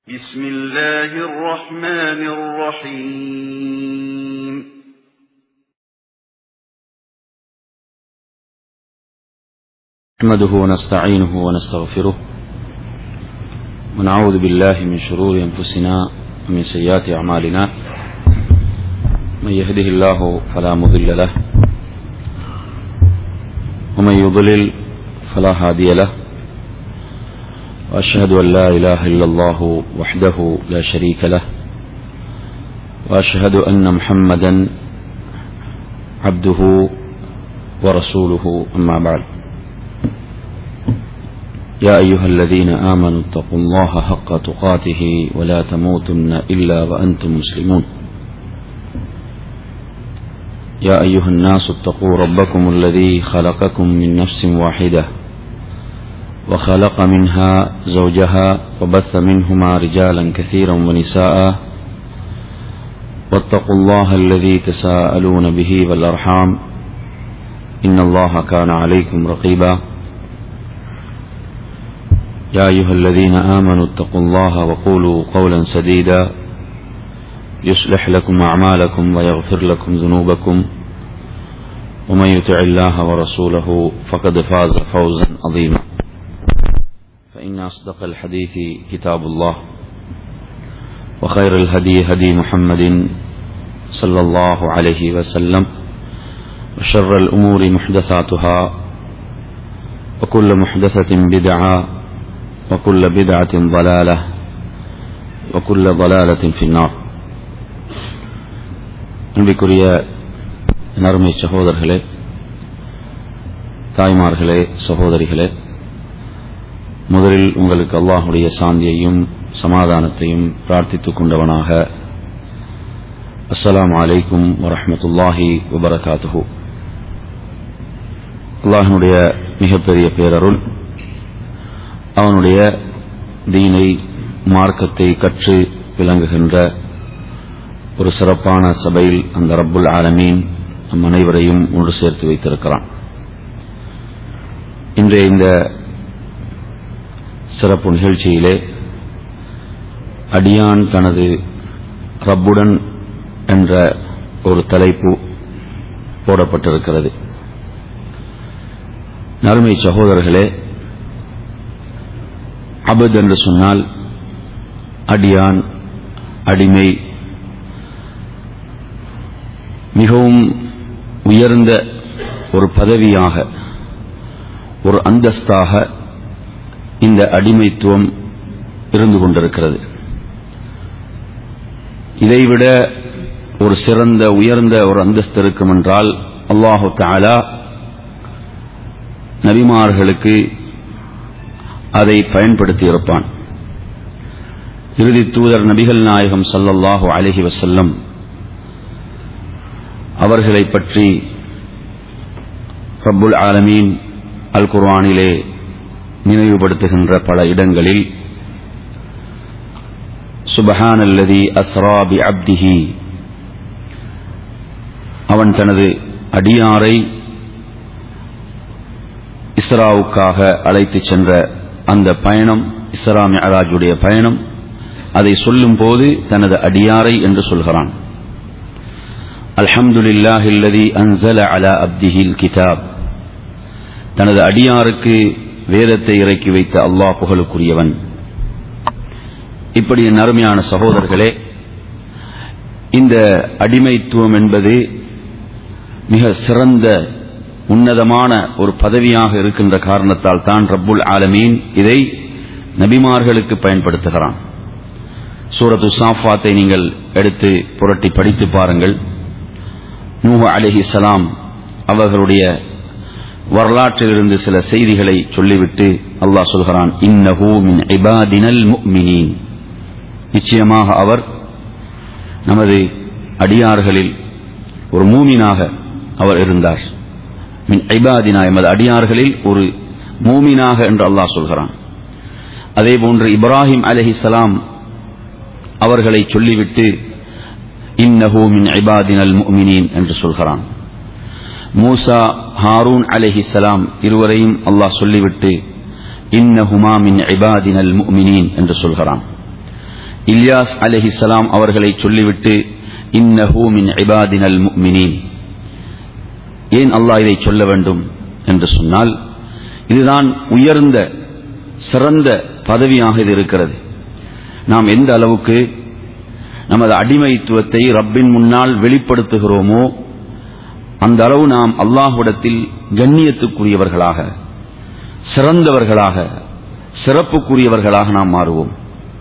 بسم الله الرحمن الرحيم نحمده ونستعينه ونستغفره ونعوذ بالله من شرور أنفسنا ومن سيئات أعمالنا من يهده الله فلا مضل له ومن يضلل فلا هادي له وأشهد أن لا إله إلا الله وحده لا شريك له وأشهد أن محمدا عبده ورسوله أما بعد يا أيها الذين آمنوا اتقوا الله حق تقاته ولا تموتن إلا وأنتم مسلمون يا أيها الناس اتقوا ربكم الذي خلقكم من نفس واحدة وخلق منها زوجها وبث منهما رجالا كثيرا ونساء واتقوا الله الذي تساءلون به والأرحام إن الله كان عليكم رقيبا يا أيها الذين آمنوا اتقوا الله وقولوا قولا سديدا يصلح لكم أعمالكم ويغفر لكم ذنوبكم ومن يطع الله ورسوله فقد فاز فوزا عظيما فإن أصدق الحديث كتاب الله وخير الهدي هدي محمد صلى الله عليه وسلم وشر الأمور محدثاتها وكل محدثة بدعة وكل بدعة ضلالة وكل ضلالة في النار அன்பிற்குரிய நறுமை சகோதரர்களே தாய்மார்களே சகோதரிகளே முதலில் உங்களுக்கு அல்லாஹுடைய சாந்தியையும் சமாதானத்தையும் பிரார்த்தித்துக் கொண்டவனாக அஸ்ஸலாம் அலைக்கும் வரஹமத்துல்லாஹி வபரகாத்துஹு அல்லாஹனுடைய மிகப்பெரிய பேரருள் அவனுடைய தீனை மார்க்கத்தை கற்று விளங்குகின்ற ஒரு சிறப்பான சபையில் அந்த ரப்புல் ஆலமீன் நம் அனைவரையும் ஒன்று சேர்த்து வைத்திருக்கிறான் இன்றைய இந்த சிறப்பு நிகழ்ச்சியிலே அடியான் தனது ரப்புடன் என்ற ஒரு தலைப்பு போடப்பட்டிருக்கிறது நறுமை சகோதரர்களே அபத் என்று சொன்னால் அடியான் அடிமை மிகவும் உயர்ந்த ஒரு பதவியாக ஒரு அந்தஸ்தாக இந்த அடிமைத்துவம் இருந்து கொண்டிருக்கிறது இதைவிட ஒரு சிறந்த உயர்ந்த ஒரு அந்தஸ்து இருக்கும் என்றால் அல்லாஹு தாலா நபிமார்களுக்கு அதை பயன்படுத்தி இருப்பான் இறுதி தூதர் நபிகள் நாயகம் சல்லல்லாஹு அலஹி வசல்லம் அவர்களை பற்றி ரப்புல் ஆலமீன் அல் குர்வானிலே நினைவுபடுத்துகின்ற பல இடங்களில் சுபஹான் அல்லதி அஸ்ராபி அப்திஹி அவன் தனது அடியாரை இஸ்ராவுக்காக அழைத்துச் சென்ற அந்த பயணம் இஸ்ரா மெஹராஜுடைய பயணம் அதை சொல்லும் போது தனது அடியாரை என்று சொல்கிறான் அல்ஹம்துலில்லாஹில்லதி அன்சல அலா அப்திஹில் கிதாப் தனது அடியாருக்கு வேதத்தை இறக்கி வைத்த அல்லாஹ் புகழுக்குரியவன் இப்படி நறுமையான சகோதரர்களே இந்த அடிமைத்துவம் என்பது மிக சிறந்த உன்னதமான ஒரு பதவியாக இருக்கின்ற காரணத்தால் தான் ரப்புல் ஆலமீன் இதை நபிமார்களுக்கு பயன்படுத்துகிறான் சூரத்து சாஃபாத்தை நீங்கள் எடுத்து புரட்டி படித்து பாருங்கள் நூஹ அலிஹி சலாம் அவர்களுடைய வரலாற்றிலிருந்து சில செய்திகளை சொல்லிவிட்டு அல்லாஹ் சொல்கிறான் இன்னஹூ மின் இபாதினல் முக்மினீன் நிச்சயமாக அவர் நமது அடியார்களில் ஒரு மூமினாக அவர் இருந்தார் மின் ஐபாதினா எமது அடியார்களில் ஒரு மூமினாக என்று அல்லாஹ் சொல்கிறான் அதே போன்று இப்ராஹிம் அலஹி சலாம் அவர்களை சொல்லிவிட்டு இன்னஹூ மின் ஐபாதினல் முமினீன் என்று சொல்கிறான் மூசா ஹாரூன் அலஹி சலாம் இருவரையும் அல்லாஹ் சொல்லிவிட்டு இன்னஹுமா மின் இபாதினல் முமினீன் என்று சொல்கிறான் இல்யாஸ் அலஹிசலாம் அவர்களை சொல்லிவிட்டு இன்னஹூ மின் இபாதினல் முக்மினீன் ஏன் அல்லாஹ் இதை சொல்ல வேண்டும் என்று சொன்னால் இதுதான் உயர்ந்த சிறந்த பதவியாக இது இருக்கிறது நாம் எந்த அளவுக்கு நமது அடிமைத்துவத்தை ரப்பின் முன்னால் வெளிப்படுத்துகிறோமோ அந்த அளவு நாம் அல்லாஹ்விடத்தில் கண்ணியத்துக்குரியவர்களாக சிறந்தவர்களாக சிறப்புக்குரியவர்களாக நாம் மாறுவோம்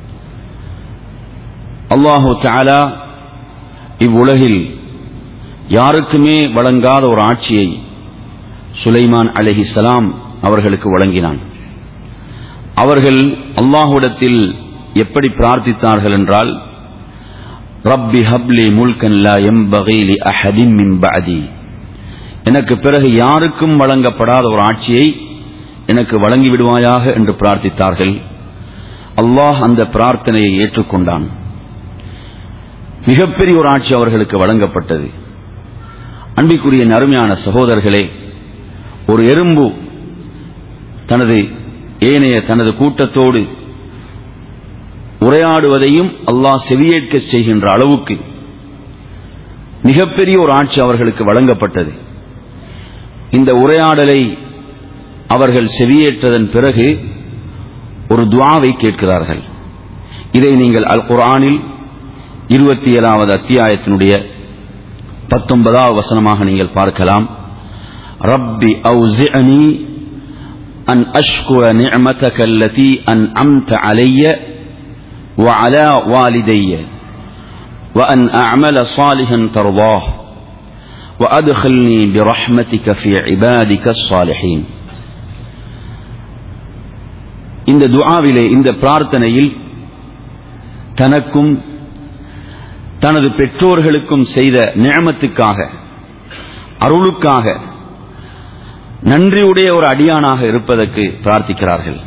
அல்லாஹு தாலா இவ்வுலகில் யாருக்குமே வழங்காத ஒரு ஆட்சியை சுலைமான் அலஹிசலாம் அவர்களுக்கு வழங்கினான் அவர்கள் அல்லாஹுடத்தில் எப்படி பிரார்த்தித்தார்கள் என்றால் ரப்பி ஹப்லி முல்கன் லா எம்பகை லி அஹதின் மின் பஅதி எனக்கு பிறகு யாருக்கும் வழங்கப்படாத ஒரு ஆட்சியை எனக்கு வழங்கி விடுவாயாக என்று பிரார்த்தித்தார்கள் அல்லாஹ் அந்த பிரார்த்தனையை ஏற்றுக்கொண்டான் மிகப்பெரிய ஒரு ஆட்சி அவர்களுக்கு வழங்கப்பட்டது அன்பிற்குரிய நறுமையான சகோதரர்களே ஒரு எறும்பு தனது ஏனைய தனது கூட்டத்தோடு உரையாடுவதையும் அல்லாஹ் செவியேற்க செய்கின்ற அளவுக்கு மிகப்பெரிய ஒரு ஆட்சி அவர்களுக்கு வழங்கப்பட்டது இந்த உரையாடலை அவர்கள் செவியேற்றதன் பிறகு ஒரு துவாவை கேட்கிறார்கள் இதை நீங்கள் அல் குரானில் இருபத்தி ஏழாவது அத்தியாயத்தினுடைய பத்தொன்பதாவது வசனமாக நீங்கள் பார்க்கலாம் ரப்பி அவுசிஅனி அன் அஷ்குர நிஅமதக அல்லதி அன் அம்த அலைய وعلى والدي وأن أعمل صالحا ترضاه وأدخلني برحمتك في عبادك الصالحين இந்த துஆவிலே இந்த பிரார்த்தனையில் தனக்கும் தனது பெற்றோர்களுக்கும் செய்த நியமத்துக்காக அருளுக்காக நன்றியுடைய ஒரு அடியானாக இருப்பதற்கு பிரார்த்திக்கிறார்கள்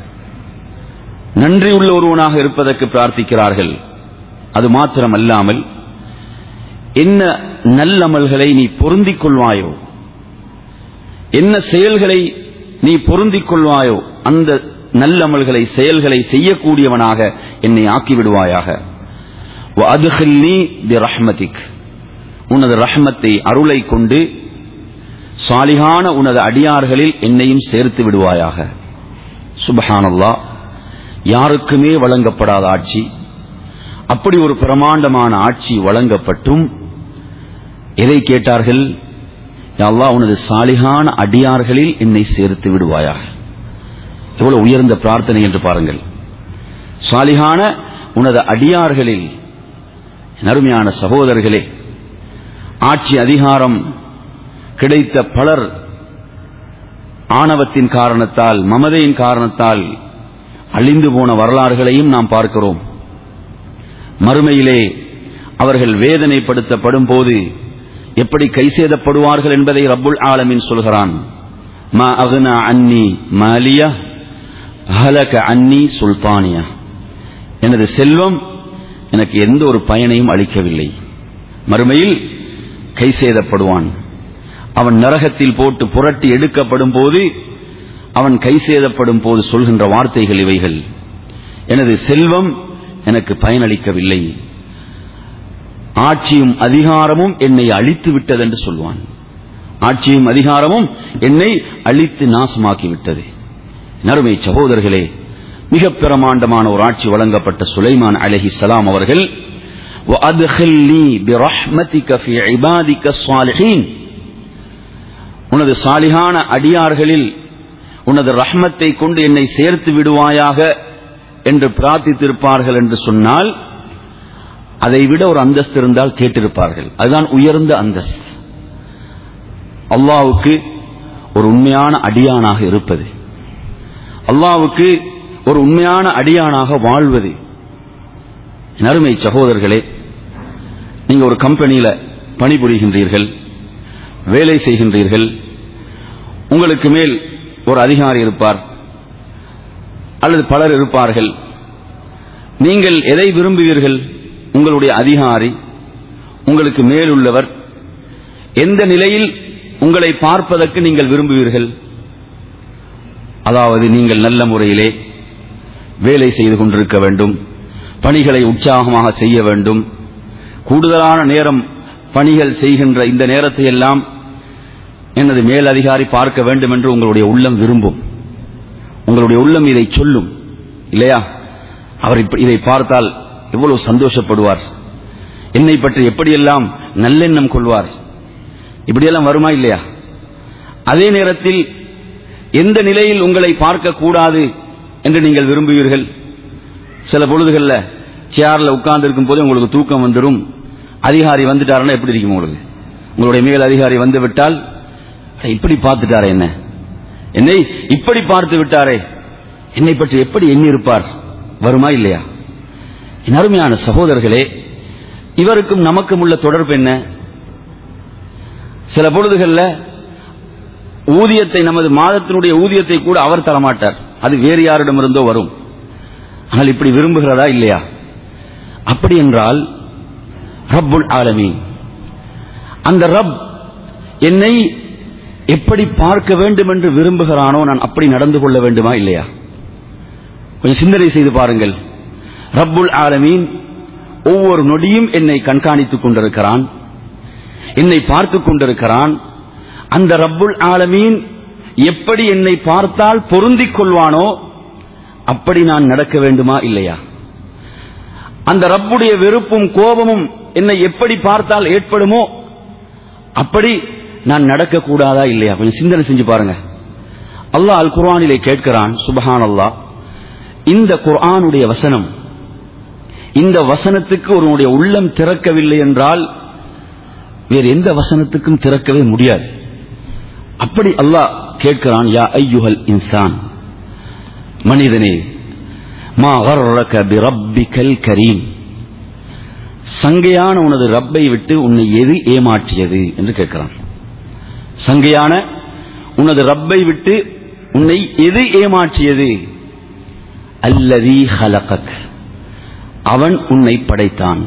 நன்றி உள்ள ஒருவனாக இருப்பதற்கு பிரார்த்திக்கிறார்கள் அது மாத்திரமல்லாமல் என்ன நல்லமல்களை நீ பொருந்திக் கொள்வாயோ என்ன செயல்களை நீ பொருந்திக் கொள்வாயோ அந்த நல்லமல்களை செயல்களை செய்யக்கூடியவனாக என்னை ஆக்கிவிடுவாயாக அதுஹில்னி தி ரஹ்மதிக் உனது ரஹ்மத்தை அருளை கொண்டு சாலிகான உனது அடியார்களில் என்னையும் சேர்த்து விடுவாயாக சுபஹானல்லா யாருக்குமே வழங்கப்படாத ஆட்சி அப்படி ஒரு பிரமாண்டமான ஆட்சி வழங்கப்பட்டும் எதை கேட்டார்கள் அல்லாஹ் உனது சாலிகான அடியார்களில் என்னை சேர்த்து விடுவாயாக எவ்வளவு உயர்ந்த பிரார்த்தனை என்று பாருங்கள் சாலிகான உனது அடியார்களில் நறுமையான சகோதரர்களே ஆட்சி அதிகாரம் கிடைத்த பலர் ஆணவத்தின் காரணத்தால் மமதையின் காரணத்தால் அழிந்து போன வரலாறுகளையும் நாம் பார்க்கிறோம் மறுமையிலே அவர்கள் வேதனைப்படுத்தப்படும் போது எப்படி கைசேதப்படுவார்கள் என்பதை ரப்புல் ஆலமின் சொல்கிறான் மா அகுனா அன்னி மாலியா ஹலக அன்னி சுல்தானியா எனது செல்வம் எனக்கு எந்த ஒரு பயனையும் அளிக்கவில்லை மறுமையில் கைசேதப்படுவான் அவன் நரகத்தில் போட்டு புரட்டி எடுக்கப்படும் போது அவன் கைசேதப்படும் போது சொல்கின்ற வார்த்தைகள் இவைகள் எனது செல்வம் எனக்கு பயனளிக்கவில்லை ஆட்சியும் அதிகாரமும் என்னை அழித்து விட்டது என்று சொல்வான் ஆட்சியும் அதிகாரமும் என்னை அழித்து நாசமாக்கி விட்டது நறுமை சகோதரர்களே மிக பிரமாண்டமான ஒரு ஆட்சி வழங்கப்பட்ட சுலைமான் அலஹி சலாம் அவர்கள் உனது சாலிகான அடியார்களில் உனது ரஹ்மத்தை கொண்டு என்னை சேர்த்து விடுவாயாக என்று பிரார்த்தித்திருப்பார்கள் என்று சொன்னால் அதை விட ஒரு அந்தஸ்து இருந்தால் கேட்டிருப்பார்கள் அதுதான் உயர்ந்த அந்தஸ்து அல்லாவுக்கு ஒரு உண்மையான அடியானாக இருப்பது அல்லாவுக்கு ஒரு உண்மையான அடியானாக வாழ்வது நறுமை சகோதரர்களே நீங்க ஒரு கம்பெனியில பணிபுரிகின்றீர்கள் வேலை செய்கின்றீர்கள் உங்களுக்கு மேல் ஒரு அதிகாரி இருப்பார் அல்லது பலர் இருப்பார்கள் நீங்கள் எதை விரும்புவீர்கள் உங்களுடைய அதிகாரி உங்களுக்கு மேலுள்ளவர் எந்த நிலையில் உங்களை பார்ப்பதற்கு நீங்கள் விரும்புவீர்கள் அதாவது நீங்கள் நல்ல முறையிலே வேலை செய்து கொண்டிருக்க வேண்டும் பணிகளை உற்சாகமாக செய்ய வேண்டும் கூடுதலான நேரம் பணிகள் செய்கின்ற இந்த நேரத்தை எல்லாம் எனது மேலதிகாரி பார்க்க வேண்டும் என்று உங்களுடைய உள்ளம் விரும்பும் உங்களுடைய உள்ளம் இதை சொல்லும் இல்லையா அவர் இப்ப- இதை பார்த்தால் எவ்வளவு சந்தோஷப்படுவார் என்னை பற்றி எப்படியெல்லாம் நல்லெண்ணம் கொள்வார் இப்படியெல்லாம் வருமா இல்லையா அதே நேரத்தில் எந்த நிலையில் உங்களை பார்க்க கூடாது என்று நீங்கள் விரும்புவீர்கள் சில பொழுதுகள்ல சேர்ல உட்கார்ந்து இருக்கும் போது உங்களுக்கு தூக்கம் வந்துடும் அதிகாரி வந்துட்டாருன்னா எப்படி இருக்கும் உங்களுக்கு உங்களுடைய மேல் அதிகாரி வந்து விட்டால் அட, இப்படி பார்த்துட்டாரே என்ன என்னை இப்படி பார்த்து விட்டாரே என்னை பற்றி எப்படி எண்ணியிருப்பார் வருமா இல்லையா என் அருமையான சகோதரர்களே இவருக்கும் நமக்கும் உள்ள தொடர்பு என்ன சில பொழுதுகள்ல ஊதியத்தை நமது மாதத்தினுடைய ஊதியத்தை கூட அவர் தரமாட்டார் அது வேறு யாரிடமிருந்தோ வரும் ஆனால் இப்படி விரும்புகிறதா இல்லையா அப்படி என்றால் ரப்புல் ஆலமீன் அந்த ரப் என்னை எப்படி பார்க்க வேண்டும் என்று விரும்புகிறானோ நான் அப்படி நடந்து கொள்ள வேண்டுமா இல்லையா கொஞ்சம் சிந்தனை செய்து பாருங்கள் ரப்புல் ஆலமீன் ஒவ்வொரு நொடியும் என்னை கண்காணித்துக் கொண்டிருக்கிறான் என்னை பார்த்துக் கொண்டிருக்கிறான் அந்த ரப்புல் ஆலமீன் எப்படி என்னை பார்த்தால் பொருந்திக் கொள்வானோ அப்படி நான் நடக்க வேண்டுமா இல்லையா அந்த ரப்புடைய வெறுப்பும் கோபமும் என்னை எப்படி பார்த்தால் ஏற்படுமோ அப்படி நான் நடக்கக்கூடாதா இல்லையா கொஞ்சம் சிந்தனை செஞ்சு பாருங்க அல்லாஹ் அல் குர்ஆனிலே கேட்கிறான் சுபஹான் அல்லாஹ் இந்த குர்ஆனுடைய வசனம் இந்த வசனத்துக்கு ஒருவனுடைய உள்ளம் திறக்கவில்லை என்றால் வேறு எந்த வசனத்துக்கும் திறக்கவே முடியாது அப்படி அல்லாஹ் கேட்கிறான் யா ஐயுஹல் இன்சான் மனிதனே மா கர்ரக பிரப்பிக்கல் கரீம் சங்கையான உனது ரப்பை விட்டு உன்னை எது ஏமாற்றியது என்று கேட்கிறான் சங்கையான உனது ரப்பை விட்டு உன்னை எது ஏமாற்றியது அல்லதி ஹலகக் அவன் உன்னை படைத்தான்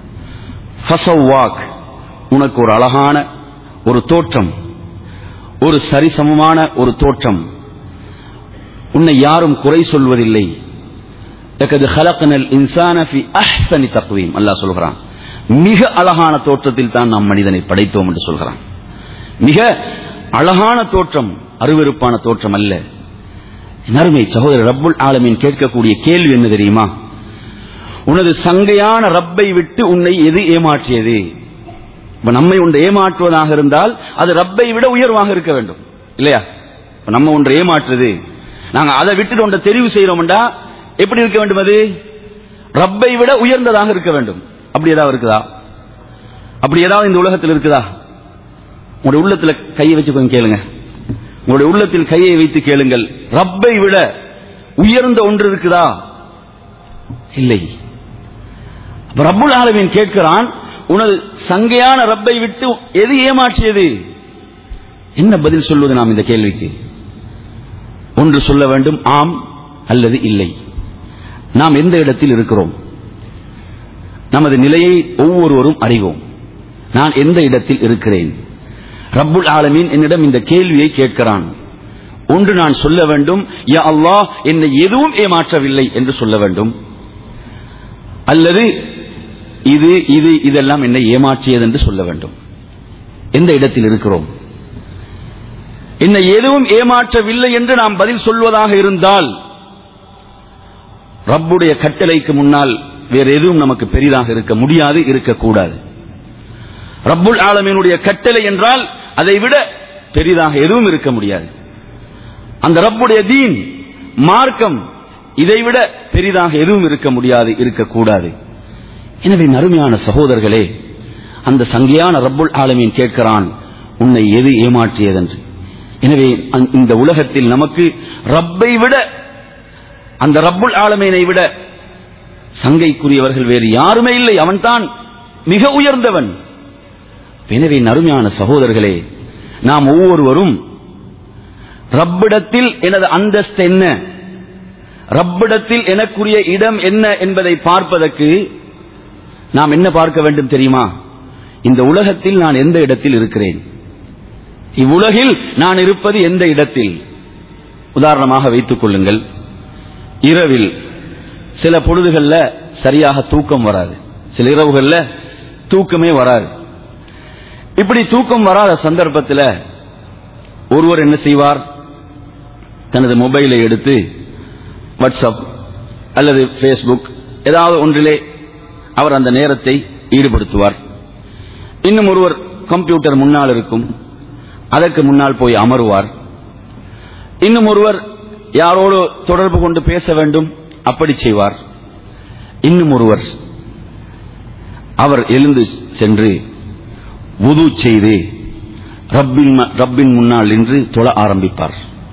ஃபசவ்வாக் உனக்கு ஒரு அழகான ஒரு தோற்றம் ஒரு சரிசமமான ஒரு தோற்றம் உன்னை யாரும் குறை சொல்வதில்லை லக்கது ஹலக்னல் இன்சான ஃபி அஹ்சனி தக்வீம் அல்லாஹ் சொல்கிறான் மிக அழகான தோற்றத்தில் தான் நாம் மனிதனை படைத்தோம் என்று சொல்கிறான் மிக அழகான தோற்றம் அருவருப்பான தோற்றம் அல்ல நறுமை சகோதரர் ரப்புல் ஆலமீன் கேட்கக்கூடிய கேள்வி என்ன தெரியுமா உனது சங்கையான ரப்பை விட்டு உன்னை எது ஏமாற்றியது இப்ப நம்மை ஒன்று ஏமாற்றுவதாக இருந்தால் அது ரப்பை விட உயர்வாக இருக்க வேண்டும் இல்லையா இப்ப நம்ம ஒன்று ஏமாற்றுது நாங்க அதை விட்டுட்டு ஒன்றை தெரிவு செய்யறோம்டா எப்படி இருக்க வேண்டும் அது ரப்பை விட உயர்ந்ததாக இருக்க வேண்டும் அப்படி ஏதாவது இருக்குதா அப்படி ஏதாவது இந்த உலகத்தில் இருக்குதா உங்களுடைய உள்ளத்துல கையை வச்சு கொஞ்சம் கேளுங்க உங்களுடைய உள்ளத்தில் கையை வைத்து கேளுங்கள் ரப்பை விட உயர்ந்த ஒன்று இருக்குதா இல்லை அப்ப ரப்புல் ஆலமீன் கேட்கிறான் உனது சங்கையான ரப்பை விட்டு எது ஏமாற்றியது என்ன பதில் சொல்வது நாம் இந்த கேள்விக்கு ஒன்று சொல்ல வேண்டும் ஆம் அல்லது இல்லை நாம் எந்த இடத்தில் இருக்கிறோம் நமது நிலையை ஒவ்வொருவரும் அறிவோம் நான் எந்த இடத்தில் இருக்கிறேன் ரப்புல் ஆலமீன் என்னிடம் இந்த கேள்வியை கேட்கிறான் ஒன்று நான் சொல்ல வேண்டும் யா அல்லாஹ் என்னை எதுவும் ஏமாற்றவில்லை என்று சொல்ல வேண்டும் அல்லது இது இது இதெல்லாம் என்னை ஏமாற்றியது என்று சொல்ல வேண்டும் எந்த இடத்தில் இருக்கிறோம் என்னை எதுவும் ஏமாற்றவில்லை என்று நாம் பதில் சொல்வதாக இருந்தால் ரப்புடைய கட்டளைக்கு முன்னால் வேறு எதுவும் நமக்கு பெரிதாக இருக்க முடியாது இருக்கக்கூடாது ரப்புல் ஆலமீனுடைய கட்டளை என்றால் அதை விட பெரிதாக எதுவும் இருக்க முடியாது அந்த ரப்புடைய தீன் மார்க்கம் இதைவிட பெரிதாக எதுவும் இருக்க முடியாது இருக்கக்கூடாது எனவே நறுமையான சகோதரர்களே அந்த சங்கையான ரப்புல் ஆலமீன் கேட்கிறான் உன்னை எது ஏமாற்றியதென்று எனவே அந்த- இந்த உலகத்தில் நமக்கு ரப்பை விட அந்த ரப்புல் ஆலமீனை விட சங்கைக்குரியவர்கள் வேறு யாருமே இல்லை அவன்தான் மிக உயர்ந்தவன் எனவே நறுமையான சகோதரர்களே நாம் ஒவ்வொருவரும் ரப்பிடத்தில் எனது அந்தஸ்து என்ன ரப்பிடத்தில் எனக்குரிய இடம் என்ன என்பதை பார்ப்பதற்கு நாம் என்ன பார்க்க வேண்டும் தெரியுமா இந்த உலகத்தில் நான் எந்த இடத்தில் இருக்கிறேன் இவ்வுலகில் நான் இருப்பது எந்த இடத்தில் உதாரணமாக வைத்துக் கொள்ளுங்கள் இரவில் சில பொழுதுகள்ல சரியாக தூக்கம் வராது சில இரவுகள்ல தூக்கமே வராது இப்படி தூக்கம் வராத சந்தர்ப்பத்தில் ஒருவர் என்ன செய்வார் தனது மொபைலை எடுத்து வாட்ஸ்அப் அல்லது ஃபேஸ்புக் ஏதாவது ஒன்றிலே அவர் அந்த நேரத்தை ஈடுபடுத்துவார் இன்னும் ஒருவர் கம்ப்யூட்டர் முன்னால் இருக்கும் அதற்கு முன்னால் போய் அமருவார் இன்னும் ஒருவர் யாரோடு தொடர்பு கொண்டு பேச வேண்டும் அப்படி செய்வார் இன்னும் ஒருவர் அவர் எழுந்து சென்று உது செய்து ரப்பின் ம- ரப்பின் முன்னால் நின்று தொழ ஆரம்பிப்பார்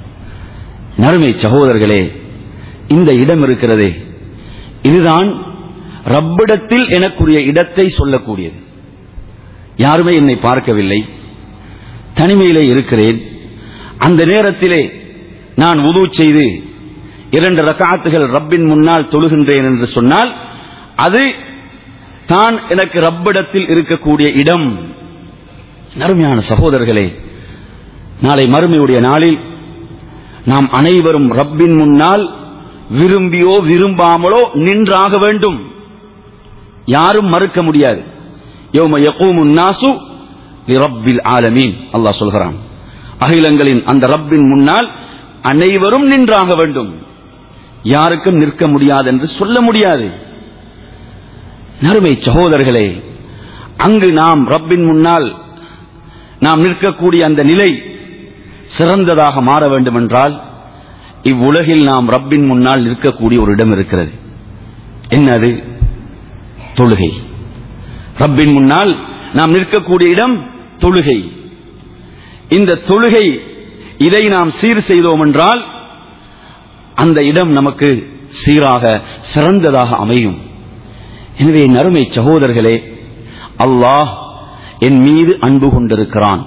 நறுமை சகோதரர்களே இந்த இடம் இருக்கிறதே இதுதான் ரப்பிடத்தில் எனக்குரிய இடத்தை சொல்லக்கூடியது யாருமே என்னை பார்க்கவில்லை தனிமையிலே இருக்கிறேன் அந்த நேரத்திலே நான் உது செய்து இரண்டு ரக்காத்துகள் ரப்பின் முன்னால் தொழுகின்றேன் என்று சொன்னால் அது தான் எனக்கு ரப்பிடத்தில் இருக்கக்கூடிய இடம் நறுமையான சகோதரர்களே நாளை மறுமையுடைய நாளில் நாம் அனைவரும் ரப்பின் முன்னால் விரும்பியோ விரும்பாமலோ நின்றாக வேண்டும் யாரும் மறுக்க முடியாது யௌம யகூமுன் நாசு லிரப்பில் ஆலமீன் அல்லாஹ் சொல்கிறான் அகிலங்களின் அந்த ரப்பின் முன்னால் அனைவரும் நின்றாக வேண்டும் யாருக்கும் நிற்க முடியாது என்று சொல்ல முடியாது நறுமை சகோதரர்களே அங்கு நாம் ரப்பின் முன்னால் நாம் நிற்கக்கூடிய அந்த நிலை சிறந்ததாக மாற வேண்டும் என்றால் இவ்வுலகில் நாம் ரப்பின் முன்னால் நிற்கக்கூடிய ஒரு இடம் இருக்கிறது என்னது தொழுகை ரப்பின் முன்னால் நாம் நிற்கக்கூடிய இடம் தொழுகை இந்த தொழுகை இதை நாம் சீர் செய்தோம் என்றால் அந்த இடம் நமக்கு சீராக சிறந்ததாக அமையும் எனவே என் அருமை சகோதரர்களே அல்லாஹ் என் மீது அன்பு கொண்டிருக்கிறான்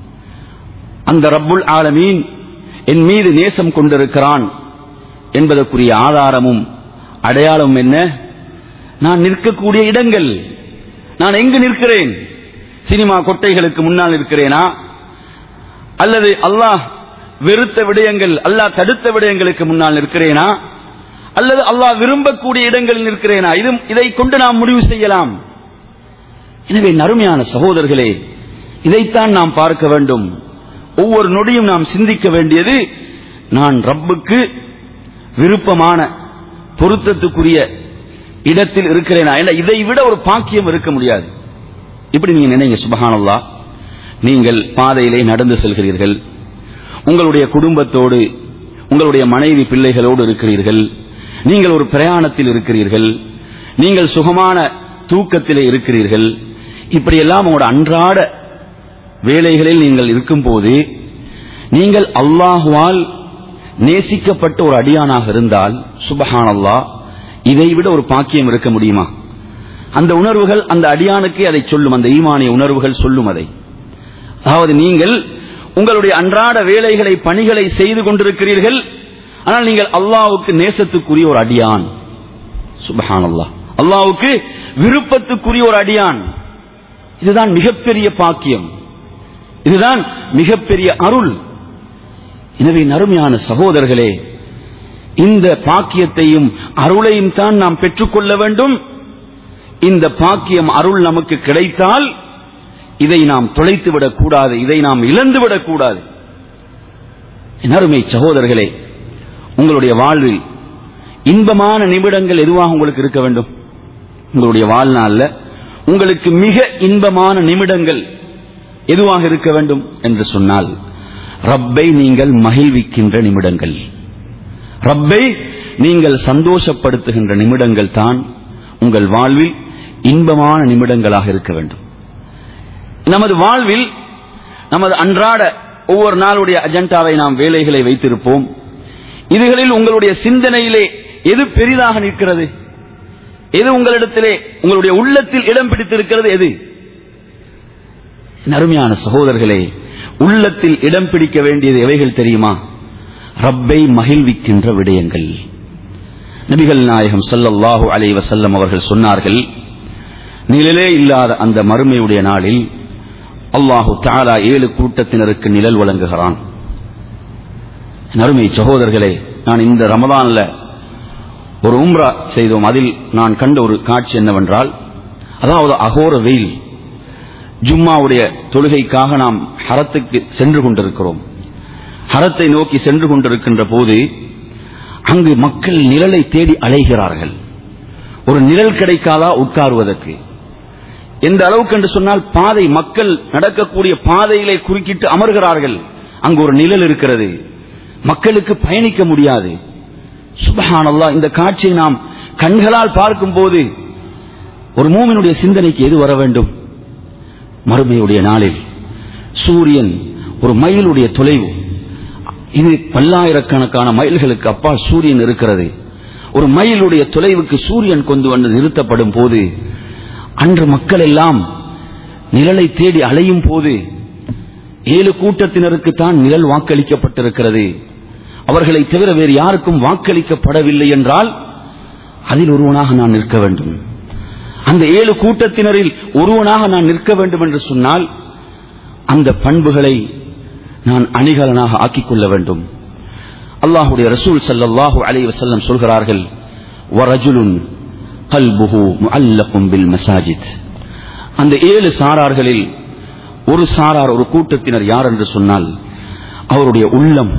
அந்த ரப்புல் ஆலமீன் என் மீது நேசம் கொண்டிருக்கிறான் என்பதற்குரிய ஆதாரமும் அடையாளமும் என்ன நான் நிற்கக்கூடிய இடங்கள் நான் எங்கு நிற்கிறேன் சினிமா கொட்டைகளுக்கு முன்னால் இருக்கிறேனா அல்லது அல்லாஹ் வெறுத்த விடயங்கள் அல்லாஹ் தடுத்த விடயங்களுக்கு முன்னால் நிற்கிறேனா அல்லது அல்லாஹ் விரும்பக்கூடிய இடங்களில் நிற்கிறேனா இது இதை கொண்டு நாம் முடிவு செய்யலாம் எனவே நறுமையான சகோதரர்களே இதைத்தான் நாம் பார்க்க வேண்டும் ஒவ்வொரு நொடியும் நாம் சிந்திக்க வேண்டியது நான் ரப்புக்கு விருப்பமான பொருத்தத்துக்குரிய இடத்தில் இருக்கிறேனா ஏன்னா இதை விட ஒரு பாக்கியம் இருக்க முடியாது இப்படி நீங்க நினைங்க சுபஹானல்லா நீங்கள் பாதையிலே நடந்து செல்கிறீர்கள் உங்களுடைய குடும்பத்தோடு உங்களுடைய மனைவி பிள்ளைகளோடு இருக்கிறீர்கள் நீங்கள் ஒரு பிரயாணத்தில் இருக்கிறீர்கள் நீங்கள் சுகமான தூக்கத்திலே இருக்கிறீர்கள் இப்படியெல்லாம் உங்களோட அன்றாட வேலைகளில் நீங்கள் இருக்கும்போது நீங்கள் அல்லாஹுவால் நேசிக்கப்பட்ட ஒரு அடியானாக இருந்தால் சுபஹானல்லா இதை விட ஒரு பாக்கியம் இருக்க முடியுமா அந்த உணர்வுகள் அந்த அடியானுக்கு அதை சொல்லும் அந்த ஈமானிய உணர்வுகள் சொல்லும் அதை அதாவது நீங்கள் உங்களுடைய அன்றாட வேலைகளை பணிகளை செய்து கொண்டிருக்கிறீர்கள் ஆனால் நீங்கள் அல்லாவுக்கு நேசத்துக்குரிய ஒரு அடியான் சுபஹான் அல்லாஹ் அல்லாவுக்கு விருப்பத்துக்குரிய ஒரு அடியான் இதுதான் மிகப்பெரிய பாக்கியம் இதுதான் மிகப்பெரிய அருள் எனவே நறுமையான சகோதரர்களே இந்த பாக்கியத்தையும் அருளையும் தான் நாம் பெற்றுக்கொள்ள வேண்டும் இந்த பாக்கியம் அருள் நமக்கு கிடைத்தால் இதை நாம் தொலைத்து விடக்கூடாது இதை நாம் இழந்து விடக்கூடாது என் அருமை சகோதரர்களே உங்களுடைய வாழ்வில் இன்பமான நிமிடங்கள் எதுவாக உங்களுக்கு இருக்க வேண்டும் உங்களுடைய வாழ்நாள்ல உங்களுக்கு மிக இன்பமான நிமிடங்கள் எதுவாக இருக்க வேண்டும் என்று சொன்னால் ரப்பை நீங்கள் மகிழ்விக்கின்ற நிமிடங்கள் ரப்பை நீங்கள் சந்தோஷப்படுத்துகின்ற நிமிடங்கள் தான் உங்கள் வாழ்வில் இன்பமான நிமிடங்களாக இருக்க வேண்டும் நமது வாழ்வில் நமது அன்றாட ஒவ்வொரு நாளுடைய அஜெண்டாவை நாம் வேலைகளை வைத்திருப்போம் இதுகளில் உங்களுடைய சிந்தனையிலே எது பெரிதாக நிற்கிறது எது உங்களிடத்திலே உங்களுடைய உள்ளத்தில் இடம் பிடித்திருக்கிறது எது அருமையான சகோதரர்களே உள்ளத்தில் இடம் பிடிக்க வேண்டியது எவைகள் தெரியுமா ரப்பை மகிழ்விக்கின்ற விடயங்கள் நபிகள் நாயகம் ஸல்லல்லாஹு அலைஹி வஸல்லம் அவர்கள் சொன்னார்கள் நிழலே இல்லாத அந்த மறுமையுடைய நாளில் அல்லாஹு தஆலா ஏழு கூட்டத்தினருக்கு நிழல் வழங்குகிறான் நறுமை சகோதரர்களே நான் இந்த ரமதான்ல ஒரு உம்ரா செய்தோம் அதில் நான் கண்ட ஒரு காட்சி என்னவென்றால் அதாவது அகோர வெயில் ஜும்மாவுடைய தொழுகைக்காக நாம் ஹரத்துக்கு சென்று கொண்டிருக்கிறோம் ஹரத்தை நோக்கி சென்று கொண்டிருக்கின்ற போது அங்கு மக்கள் நிழலை தேடி அலைகிறார்கள் ஒரு நிழல் கிடைக்காதா உட்காருவதற்கு எந்த அளவுக்கு என்று சொன்னால் பாதை மக்கள் நடக்கக்கூடிய பாதையிலே குறுக்கிட்டு அமர்கிறார்கள் அங்கு ஒரு நிழல் இருக்கிறது மக்களுக்கு பயணிக்க முடியாது சுபஹானல்லா இந்த காட்சியை நாம் கண்களால் பார்க்கும்போது ஒரு மூமினுடைய சிந்தனைக்கு எது வர வேண்டும் மறுமையுடைய நாளில் சூரியன் ஒரு மைலுடைய தொலைவு இது பல்லாயிரக்கணக்கான மைல்களுக்கு அப்பால் சூரியன் இருக்கிறது ஒரு மைலுடைய தொலைவுக்கு சூரியன் கொண்டு வந்து நிறுத்தப்படும் போது அன்று மக்கள் எல்லாம் நிழலை தேடி அலையும் போது ஏழு கூட்டத்தினருக்கு தான் நிழல் வாக்களிக்கப்பட்டிருக்கிறது அவர்களை தவிர வேறு யாருக்கும் வாக்களிக்கப்படவில்லை என்றால் அதில் ஒருவனாக நான் நிற்க வேண்டும் அந்த ஏழு கூட்டத்தினரில் ஒருவனாக நான் நிற்க வேண்டும் என்று சொன்னால் அந்த பண்புகளை நான் அணிகலனாக ஆக்கிக் கொள்ள வேண்டும் அல்லாஹுடைய ரசூல் சல்லல்லாஹு அலைஹி வஸல்லம் சொல்கிறார்கள் வரஜுலுன் கல்புஹு முஅல்லகும் பில் மசாஜித் அந்த ஏழு சாரார்களில் ஒரு சாரார் ஒரு கூட்டத்தினர் யார் என்று சொன்னால் அவருடைய உள்ளம்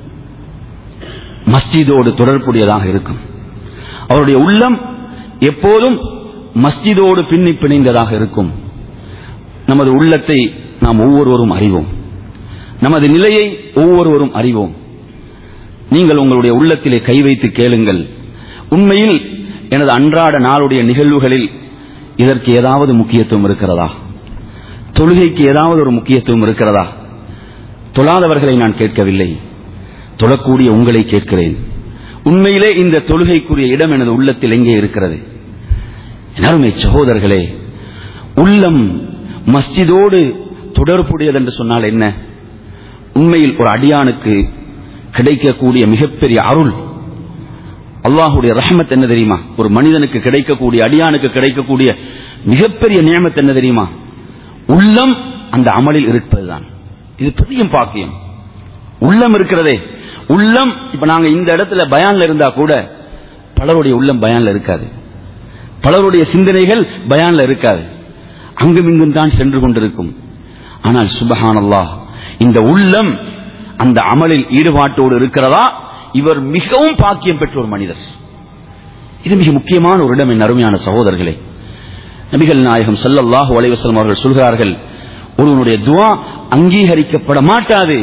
மஸ்ஜிதோடு தொடர்புடையதாக இருக்கும் அவருடைய உள்ளம் எப்போதும் மஸ்ஜிதோடு பின்னி பிணைந்ததாக இருக்கும் நமது உள்ளத்தை நாம் ஒவ்வொருவரும் அறிவோம் நமது நிலையை ஒவ்வொருவரும் அறிவோம் நீங்கள் உங்களுடைய உள்ளத்திலே கை வைத்து கேளுங்கள் உண்மையில் எனது அன்றாட நாளுடைய நிகழ்வுகளில் இதற்கு ஏதாவது முக்கியத்துவம் இருக்கிறதா தொழுகைக்கு ஏதாவது ஒரு முக்கியத்துவம் இருக்கிறதா தொழாதவர்களை நான் கேட்கவில்லை தொழக்கூடிய உங்களை கேட்கிறேன் உண்மையிலே இந்த தொழுகைக்குரிய இடம் எனது உள்ளத்தில் எங்கே இருக்கிறது அருமை சகோதரர்களே உள்ளம் மஸ்ஜிதோடு தொடர்புடையது என்று சொன்னால் என்ன உண்மையில் ஒரு அடியானுக்கு கிடைக்கக்கூடிய மிகப்பெரிய அருள் அல்லாஹுடைய ரஹமத் என்ன தெரியுமா ஒரு மனிதனுக்கு கிடைக்கக்கூடிய அடியானுக்கு கிடைக்கக்கூடிய மிகப்பெரிய நியமத் என்ன தெரியுமா உள்ளம் அந்த அமலில் இருப்பதுதான் இது பெரிய பாக்கியம் உள்ளம் இருக்கிறதே உள்ளம் இப்ப நாங்க இந்த இடத்துல பயான்ல இருந்தா கூட பலருடைய உள்ளம் பயான்ல இருக்காது பலருடைய சிந்தனைகள் பயான்ல இருக்காது அங்கும் இங்கும் தான் சென்று கொண்டிருக்கும் ஆனால் சுபஹானல்லாஹ் இந்த உள்ளம் அந்த அமலில் ஈடுபாட்டோடு இருக்கிறதா இவர் மிகவும் பாக்கியம் பெற்ற ஒரு மனிதர் இது மிக முக்கியமான ஒரு இடம் என் அருமையான சகோதரர்களே நபிகள் நாயகம் சல்லல்லாஹு அலைவசலம் அவர்கள் சொல்கிறார்கள் ஒருவனுடைய துவா அங்கீகரிக்கப்பட மாட்டாது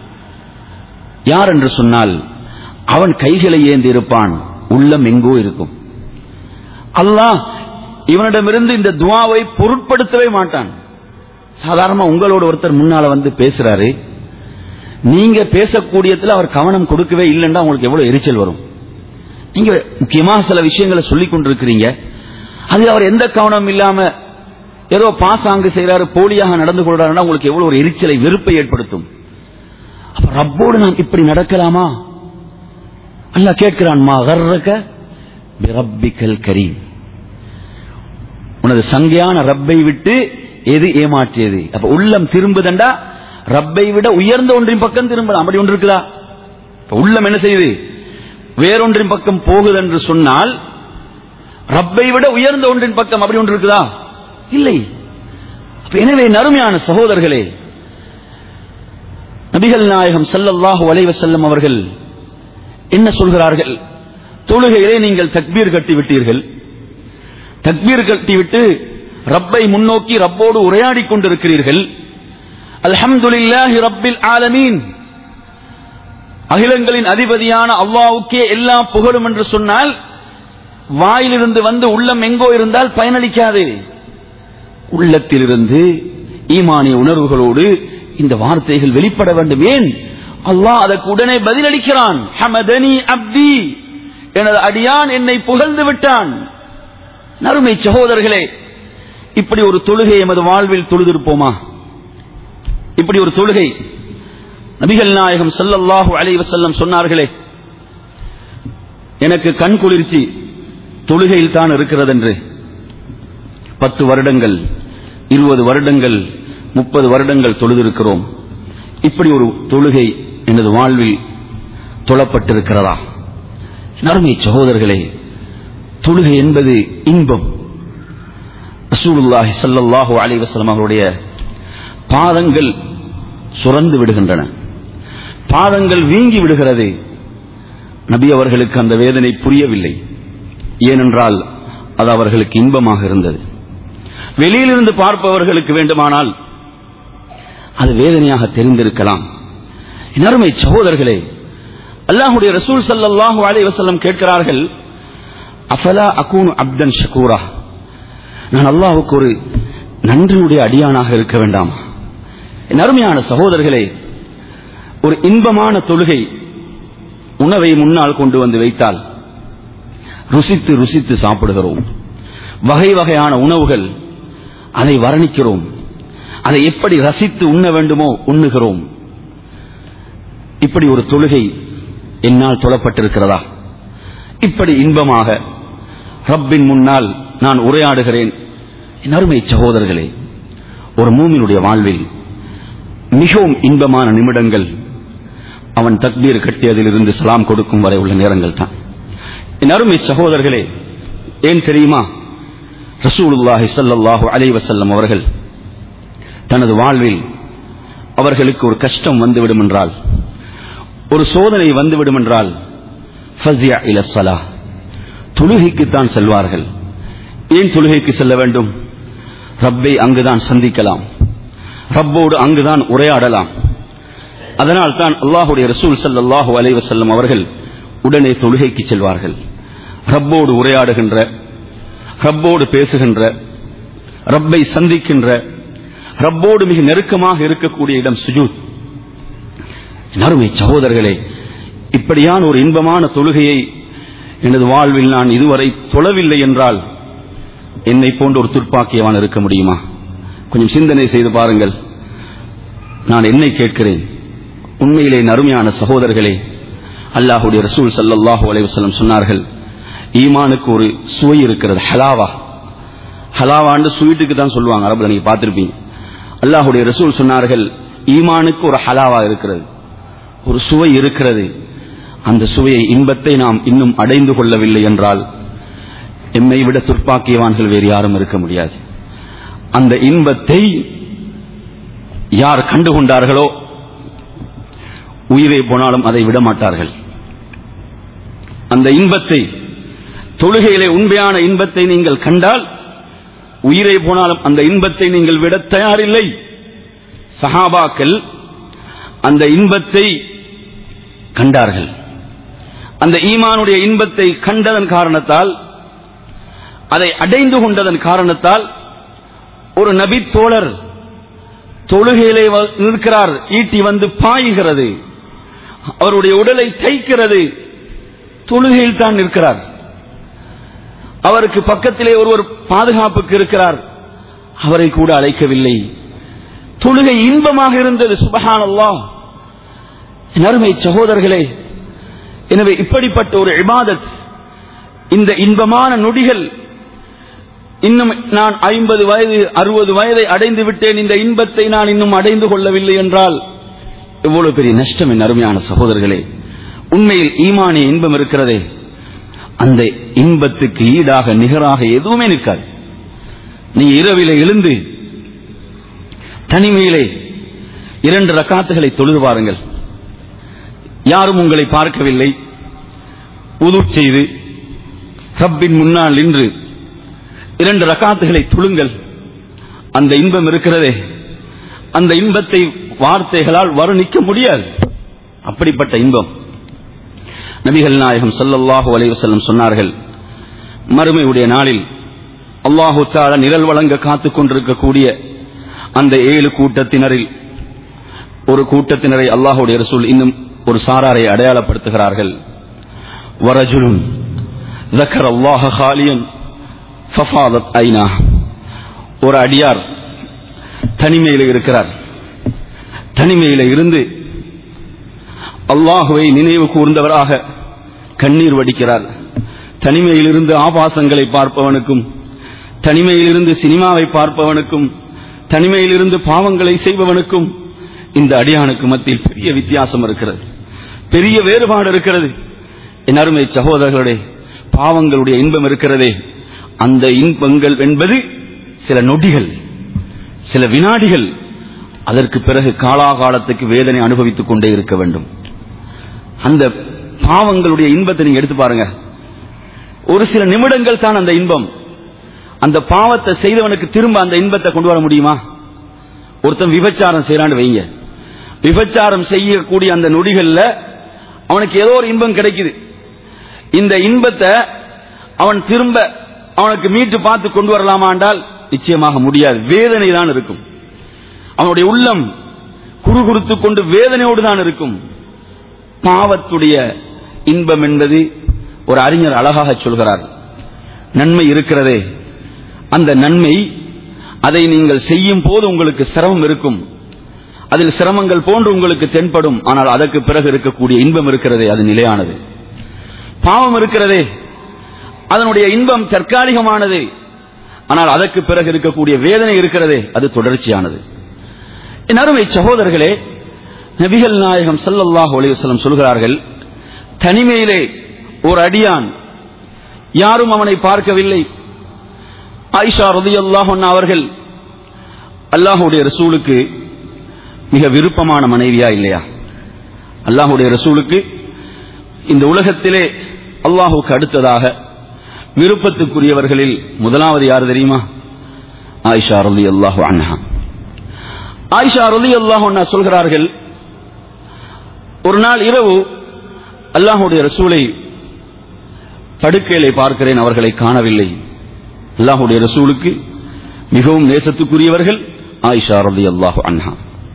யார் என்று சொன்னால் அவன் கைகளை ஏந்தி இருப்பான் உள்ளம் எங்கோ இருக்கும் அல்லாஹ் இவனிடமிருந்து இந்த துவாவை பொருட்படுத்தவே மாட்டான் சாதாரணமா உங்களோட ஒருத்தர் முன்னால வந்து பேசுறாரு நீங்க பேசக்கூடியதுல அவர் கவனம் கொடுக்கவே இல்லைன்னா உங்களுக்கு எவ்வளவு எரிச்சல் வரும் நீங்க முக்கியமாக சில விஷயங்களை சொல்லிக் கொண்டிருக்கிறீங்க அது அவர் எந்த கவனம் இல்லாம ஏதோ பாசாங்கு செய்யறாரு போலியாக நடந்து கொள்றாருன்னா உங்களுக்கு எவ்வளவு ஒரு எரிச்சலை வெறுப்பை ஏற்படுத்தும் அப்ப ரப்போடு நாம் இப்படி நடக்கலாமா அல்ல கேட்கிறான் மா கர்ரக பிரப்பிக்கல் கரீம் உனது சங்கையான ரப்பை விட்டு எது ஏமாற்றியது அப்ப உள்ளம் திரும்புதண்டா ரப்பை விட உயர்ந்த ஒன்றின் பக்கம் திரும்பலாம் அப்படி ஒன்று இருக்குதா இப்ப உள்ளம் என்ன செய்யுது வேறொன்றின் பக்கம் போகுது என்று சொன்னால் ரப்பை விட உயர்ந்த ஒன்றின் பக்கம் அப்படி ஒன்று இருக்குதா இல்லை அப்ப எனவே நறுமையான சகோதரர்களே நபிகள் நாயகம் சல்லல்லாஹு அலைவ செல்லம் அவர்கள் என்ன சொல்கிறார்கள் தொழுகையிலே நீங்கள் தக்பீர் கட்டி விட்டீர்கள் தக்பீர் கட்டிவிட்டு ரப்பை முன்னோக்கி ரப்போடு உரையாடி கொண்டிருக்கிறீர்கள் அல்ஹம்துலில்லாஹி ரப்பில் ஆலமீன் அகிலங்களின் அதிபதியான அல்லாவுக்கே எல்லா புகழும் என்று சொன்னால் வாயிலிருந்து வந்து உள்ளம் எங்கோ இருந்தால் பயனளிக்காது உள்ளத்திலிருந்து ஈமானிய உணர்வுகளோடு இந்த வார்த்தைகள் வெளிப்பட வேண்டும் ஏன் அல்லாஹ் அதற்கு உடனே பதிலளிக்கிறான் ஹமதனி அப்தி எனது அடியான் என்னை புகழ்ந்து விட்டான் நறுமை சகோதரர்களே இப்படி ஒரு தொழுகை எமது வாழ்வில் தொழுதிருப்போமா இப்படி ஒரு தொழுகை நபிகள் நாயகம் சல்லல்லாஹு அலைஹி வஸல்லம் சொன்னார்களே எனக்கு கண் குளிர்ச்சி தொழுகையில் தான் இருக்கிறது என்று பத்து வருடங்கள் இருபது வருடங்கள் முப்பது வருடங்கள் தொழுதிருக்கிறோம் இப்படி ஒரு தொழுகை எனது வாழ்வில் தொழப்பட்டிருக்கிறதா நறுமை சகோதரர்களே தொழுகை என்பது இன்பம் ரசூலுல்லாஹி ஸல்லல்லாஹு அலைஹி வஸல்லம் அவருடைய பாதங்கள் சுரந்து விடுகின்றன பாதங்கள் வீங்கி விடுகிறது நபி அவர்களுக்கு அந்த வேதனை புரியவில்லை ஏனென்றால் அது அவர்களுக்கு இன்பமாக இருந்தது வெளியிலிருந்து பார்ப்பவர்களுக்கு வேண்டுமானால் அது வேதனையாக தெரிந்திருக்கலாம் என் அருமை சகோதரர்களே அல்லாஹுடைய ரசூல் ஸல்லல்லாஹு அலைஹி வஸல்லம் கேட்கிறார்கள் அஃபலா அகூனு அப்தன் ஷகூரா நான் அல்லாஹ்வுக்கு ஒரு நன்றியுடைய அடியானாக இருக்க வேண்டாம் என் அருமையான சகோதரர்களே ஒரு இன்பமான தொழுகை உணவை முன்னால் கொண்டு வந்து வைத்தால் ருசித்து ருசித்து சாப்பிடுகிறோம் வகை வகையான உணவுகள் அதை வர்ணிக்கிறோம் அதை எப்படி ரசித்து உண்ண வேண்டுமோ உண்ணுகிறோம் இப்படி ஒரு தொழுகை என்னால் தொழப்பட்டிருக்கிறதா இப்படி இன்பமாக ரப்பின் முன்னால் நான் உரையாடுகிறேன் என் அருமை சகோதரர்களே ஒரு மூமினுடைய வாழ்வில் மிகவும் இன்பமான நிமிடங்கள் அவன் தக்பீர் கட்டியதிலிருந்து சலாம் கொடுக்கும் வரை உள்ள நேரங்கள் தான் என் அருமை சகோதரர்களே ஏன் தெரியுமா ரசூலுல்லாஹி ஸல்லல்லாஹு அலைஹி வஸல்லம் அவர்கள் தனது வாழ்வில் அவர்களுக்கு ஒரு கஷ்டம் வந்துவிடும் என்றால் ஒரு சோதனை வந்துவிடும் என்றால் ஃபஸ்யா இல ஸலா தொழுகைக்குத்தான் செல்வார்கள் ஏன் தொழுகைக்கு செல்ல வேண்டும் ரப்பை அங்குதான் சந்திக்கலாம் ரப்போடு அங்குதான் உரையாடலாம் அதனால் தான் அல்லாஹுடைய ரசூல் ஸல்லல்லாஹு அலைஹி வஸல்லம் அவர்கள் உடனே தொழுகைக்கு செல்வார்கள் ரப்போடு உரையாடுகின்ற ரப்போடு பேசுகின்ற ரப்பை சந்திக்கின்ற ரப்போடு மிக நெருக்கமாக இருக்கக்கூடிய இடம் சுஜூத் நறுமை சகோதரர்களே இப்படியான ஒரு இன்பமான தொழுகையை எனது வாழ்வில் நான் இதுவரை தொழவில்லை என்றால் என்னை போன்ற ஒரு துர்ப்பாக்கியவான் இருக்க முடியுமா கொஞ்சம் சிந்தனை செய்து பாருங்கள் நான் என்னை கேட்கிறேன் உண்மையிலே நறுமையான சகோதரர்களே அல்லாஹுடைய ரசூல் சல்லல்லாஹு அலைஹி வஸல்லம் சொன்னார்கள் ஈமானுக்கு ஒரு சுவை இருக்கிறது ஹலாவா ஹலாவான்னு ஸ்வீட்டுக்கு தான் சொல்லுவாங்க அரபுல நீங்க பார்த்திருப்பீங்க அல்லாஹுடைய ரசூல் சொன்னார்கள் ஈமானுக்கு ஒரு ஹலாவா இருக்கிறது ஒரு சுவை இருக்கிறது அந்த சுவையை இன்பத்தை நாம் இன்னும் அடைந்து கொள்ளவில்லை என்றால் எம்மை விட துர்ப்பாக்கியவான்கள் வேறு யாரும் இருக்க முடியாது அந்த இன்பத்தை யார் கண்டுகொண்டார்களோ உயிரே போனாலும் அதை விட மாட்டார்கள் அந்த இன்பத்தை தொழுகையிலே உண்மையான இன்பத்தை நீங்கள் கண்டால் உயிரே போனாலும் அந்த இன்பத்தை நீங்கள் விட தயாரில்லை சஹாபாக்கள் அந்த இன்பத்தை கண்டார்கள் அந்த ஈமானுடைய இன்பத்தை கண்டதன் காரணத்தால் அதை அடைந்து கொண்டதன் காரணத்தால் ஒரு நபி தோழர் தொழுகையிலே வ- நிற்கிறார் ஈட்டி வந்து பாய்கிறது அவருடைய உடலை தைக்கிறது தொழுகையில் தான் நிற்கிறார் அவருக்கு பக்கத்திலே ஒருவர் பாதுகாப்புக்கு இருக்கிறார் அவரை கூட அழைக்கவில்லை தொழுகை இன்பமாக இருந்தது சுபஹானல்லாஹ் என் அருமை சகோதரர்களே எனவே இப்படிப்பட்ட ஒரு இபாதத் இந்த இன்பமான நொடிகள் இன்னும் நான் ஐம்பது வயது அறுபது வயதை அடைந்து விட்டேன் இந்த இன்பத்தை நான் இன்னும் அடைந்து கொள்ளவில்லை என்றால் எவ்வளவு பெரிய நஷ்டம் என் அருமையான சகோதரர்களே உண்மையில் ஈமானிய இன்பம் இருக்கிறதே அந்த இன்பத்துக்கு ஈடாக நிகராக எதுவுமே நிற்காது நீ இரவிலே எழுந்து தனிமையிலே இரண்டு ரக்காத்துகளை தொழுது பாருங்கள் யாரும் உங்களை பார்க்கவில்லை உது செய்து ரப்பின் முன்னால் நின்று இரண்டு ரக்காத்துகளை துளுங்கள் அந்த இன்பம் இருக்கிறதே அந்த இன்பத்தை வார்த்தைகளால் வர்ணிக்க முடியாது அப்படிப்பட்ட இன்பம் நபிகள் நாயகம் ஸல்லல்லாஹு அலைஹி வஸல்லம் சொன்னார்கள் மறுமையுடைய நாளில் அல்லாஹு தஆலா நிழல் வழங்க காத்துக் கொண்டிருக்கக்கூடிய அந்த ஏழு கூட்டத்தினரில் ஒரு கூட்டத்தினரை அல்லாஹுடைய ரசூல் இன்னும் ஒரு சாராரை அடையாளப்படுத்துகிறார்கள் வரஜுலுன் ذكر الله خاليا ففاضت عيناه ஒரு அடியார் தனிமையில் இருக்கிறார் தனிமையில் இருந்து அல்லாஹுவை நினைவு கூர்ந்தவராக கண்ணீர் வடிக்கிறார் தனிமையிலிருந்து ஆபாசங்களை பார்ப்பவனுக்கும் தனிமையிலிருந்து சினிமாவை பார்ப்பவனுக்கும் தனிமையிலிருந்து பாவங்களை செய்பவனுக்கும் இந்த அடியானுக்கு மத்தியில் பெரிய வித்தியாசம் இருக்கிறது பெரிய வேறுபாடு இருக்கிறது என் அருமை சகோதரர்களே பாவங்களுடைய இன்பம் இருக்கிறதே அந்த இன்பங்கள் என்பது சில நொடிகள் சில வினாடிகள் அதற்கு பிறகு காலாகாலத்துக்கு வேதனை அனுபவித்துக் கொண்டே இருக்க வேண்டும் அந்த பாவங்களுடைய இன்பத்தை நீங்க எடுத்து பாருங்க ஒரு சில நிமிடங்கள் தான் அந்த இன்பம் அந்த பாவத்தை செய்தவனுக்கு திரும்ப அந்த இன்பத்தை கொண்டு வர முடியுமா ஒருத்தன் விபச்சாரம் செய்யறான்னு வைங்க விபச்சாரம் செய்யக்கூடிய அந்த நொடிகள்ல அவனுக்கு ஏதோ ஒரு இன்பம் கிடைக்குது இந்த இன்பத்தை அவன் திரும்ப அவனுக்கு மீட்டு பார்த்து கொண்டு வரலாமா என்றால் நிச்சயமாக முடியாது வேதனை தான் இருக்கும் அவனுடைய உள்ளம் குறுகுறுத்து கொண்டு வேதனையோடு தான் இருக்கும் பாவத்துடைய இன்பம் என்பது ஒரு அறிஞர் அழகாக சொல்கிறார் நன்மை இருக்கிறதே அந்த நன்மை அதை நீங்கள் செய்யும் போது உங்களுக்கு சிரமம் இருக்கும் அதில் சிரமங்கள் போன்று உங்களுக்கு தென்படும் ஆனால் அதற்கு பிறகு இருக்கக்கூடிய இன்பம் இருக்கிறதே அது நிலையானது பாவம் இருக்கிறதே அதனுடைய இன்பம் தற்காலிகமானது ஆனால் அதற்கு பிறகு இருக்கக்கூடிய வேதனை இருக்கிறதே அது தொடர்ச்சியானது என் அருமை சகோதரர்களே நபிகள் நாயகம் ஸல்லல்லாஹு அலைஹி வஸல்லம் சொல்கிறார்கள் தனிமையிலே ஒரு அடியான் யாரும் அவனை பார்க்கவில்லை ஆயிஷா ரலியல்லாஹு அன்ஹா அவர்கள் அல்லாஹ்வுடைய ரசூலுக்கு மிக விருப்பமான மனைவியா இல்லையா அல்லாஹ்வுடைய ரசூலுக்கு இந்த உலகத்திலே அல்லாஹுக்கு அடுத்ததாக விருப்பத்துக்குரியவர்களில் முதலாவது யார் தெரியுமா ஆயிஷா ரலி அல்லாஹு அன்ஹா ஆயிஷா ரலி அல்லாஹு அன்ஹா சொல்கிறார்கள் ஒரு நாள் இரவு அல்லாஹுடைய ரசூலை படுக்கையிலே பார்க்கிறேன் அவர்களை காணவில்லை அல்லாஹுடைய ரசூலுக்கு மிகவும் நேசத்துக்குரியவர்கள் ஆயிஷா ரலி அல்லாஹு அன்ஹா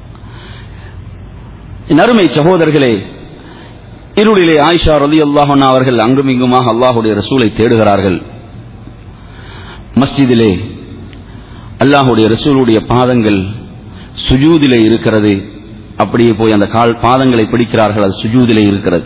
என் அருமை சகோதரர்களே இருளிலே ஆயிஷா ரலி அல்லாஹன் அவர்கள் அங்கும் இங்குமாக அல்லாஹுடைய ரசூலை தேடுகிறார்கள் மஸ்ஜிதிலே அல்லாஹுடைய ரசூலுடைய பாதங்கள் சுஜூதிலே இருக்கிறது அப்படியே போய் அந்த கால் பாதங்களை பிடிக்கிறார்கள் அது சுஜூதிலே இருக்கிறது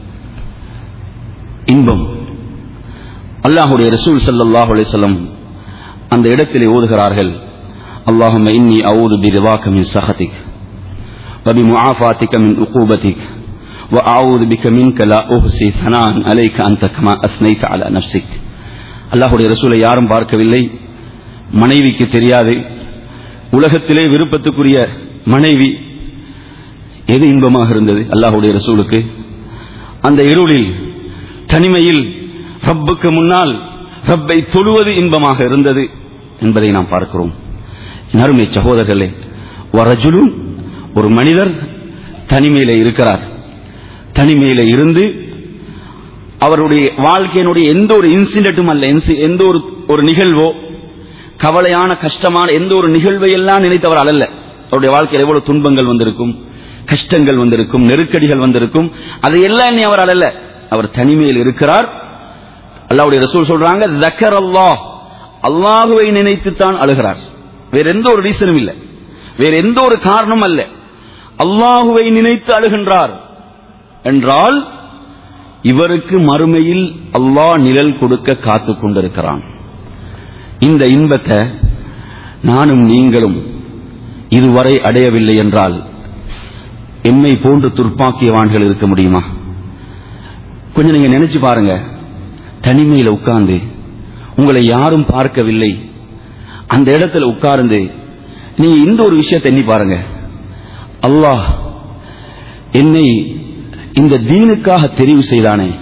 இன்பம் அல்லாஹுடைய ரசூல் ஸல்லல்லாஹு அலைஹி வஸல்லம் அந்த இடத்திலே ஓதுகிறார்கள் அல்லாஹும்ம இன்னி அஊது பிரிவாக மின் சஹதிக் وبمعافاتك من عقوبتك وأعوذ بك منك لا أحصي ثناء عليك أنت كما أثنيت على نفسك அல்லாஹுடைய ரசூலை யாரும் பார்க்கவில்லை மனைவிக்கு தெரியாது உலகத்திலே விருப்பத்துக்குரிய மனைவி எது இன்பமாக இருந்தது அல்லாஹுடைய ரசூலுக்கு அந்த இருளில் தனிமையில் ரப்புக்கு முன்னால் ரப்பை தொழுவது இன்பமாக இருந்தது என்பதை நாம் பார்க்கிறோம் என் அருமை சகோதரர்களே வரஜுலும் ஒரு மனிதர் தனிமையில இருக்கிறார் தனிமையில இருந்து அவருடைய வாழ்க்கையினுடைய எந்த ஒரு இன்சிடென்ட்டும் அல்ல எந்த ஒரு ஒரு நிகழ்வோ கவலையான கஷ்டமான எந்த ஒரு நிகழ்வை எல்லாம் நினைத்தவர் அல்ல அவருடைய வாழ்க்கையில் எவ்வளவு துன்பங்கள் வந்திருக்கும் கஷ்டங்கள் வந்திருக்கும் நெருக்கடிகள் வந்திருக்கும் அதையெல்லாம் நீ அவர் அல்ல அவர் தனிமையில் இருக்கிறார் அல்லாவுடைய ரசூல் சொல்றாங்க ஜக்கர் அல்லாஹ் அல்லாஹுவை நினைத்து தான் அழுகிறார் வேற எந்த ஒரு ரீசனும் இல்லை வேற எந்த ஒரு காரணம் அல்ல அல்லாஹுவை நினைத்து அழுகின்றார் என்றால் இவருக்கு மறுமையில் அல்லாஹ் நிழல் கொடுக்க காத்து கொண்டிருக்கிறான் இந்த இன்பத்தை நானும் நீங்களும் இதுவரை அடையவில்லை என்றால் எம்மை போன்று துர்ப்பாக்கியவான்கள் இருக்க முடியுமா கொஞ்சம் நீங்க நினைச்சு பாருங்க தனிமையில உட்கார்ந்து உங்களை யாரும் பார்க்கவில்லை அந்த இடத்துல உட்கார்ந்து நீங்க இந்த ஒரு விஷயத்தை எண்ணி பாருங்க அல்லாஹ் என்னை இந்த தீனுக்காக தெரிவு செய்தானே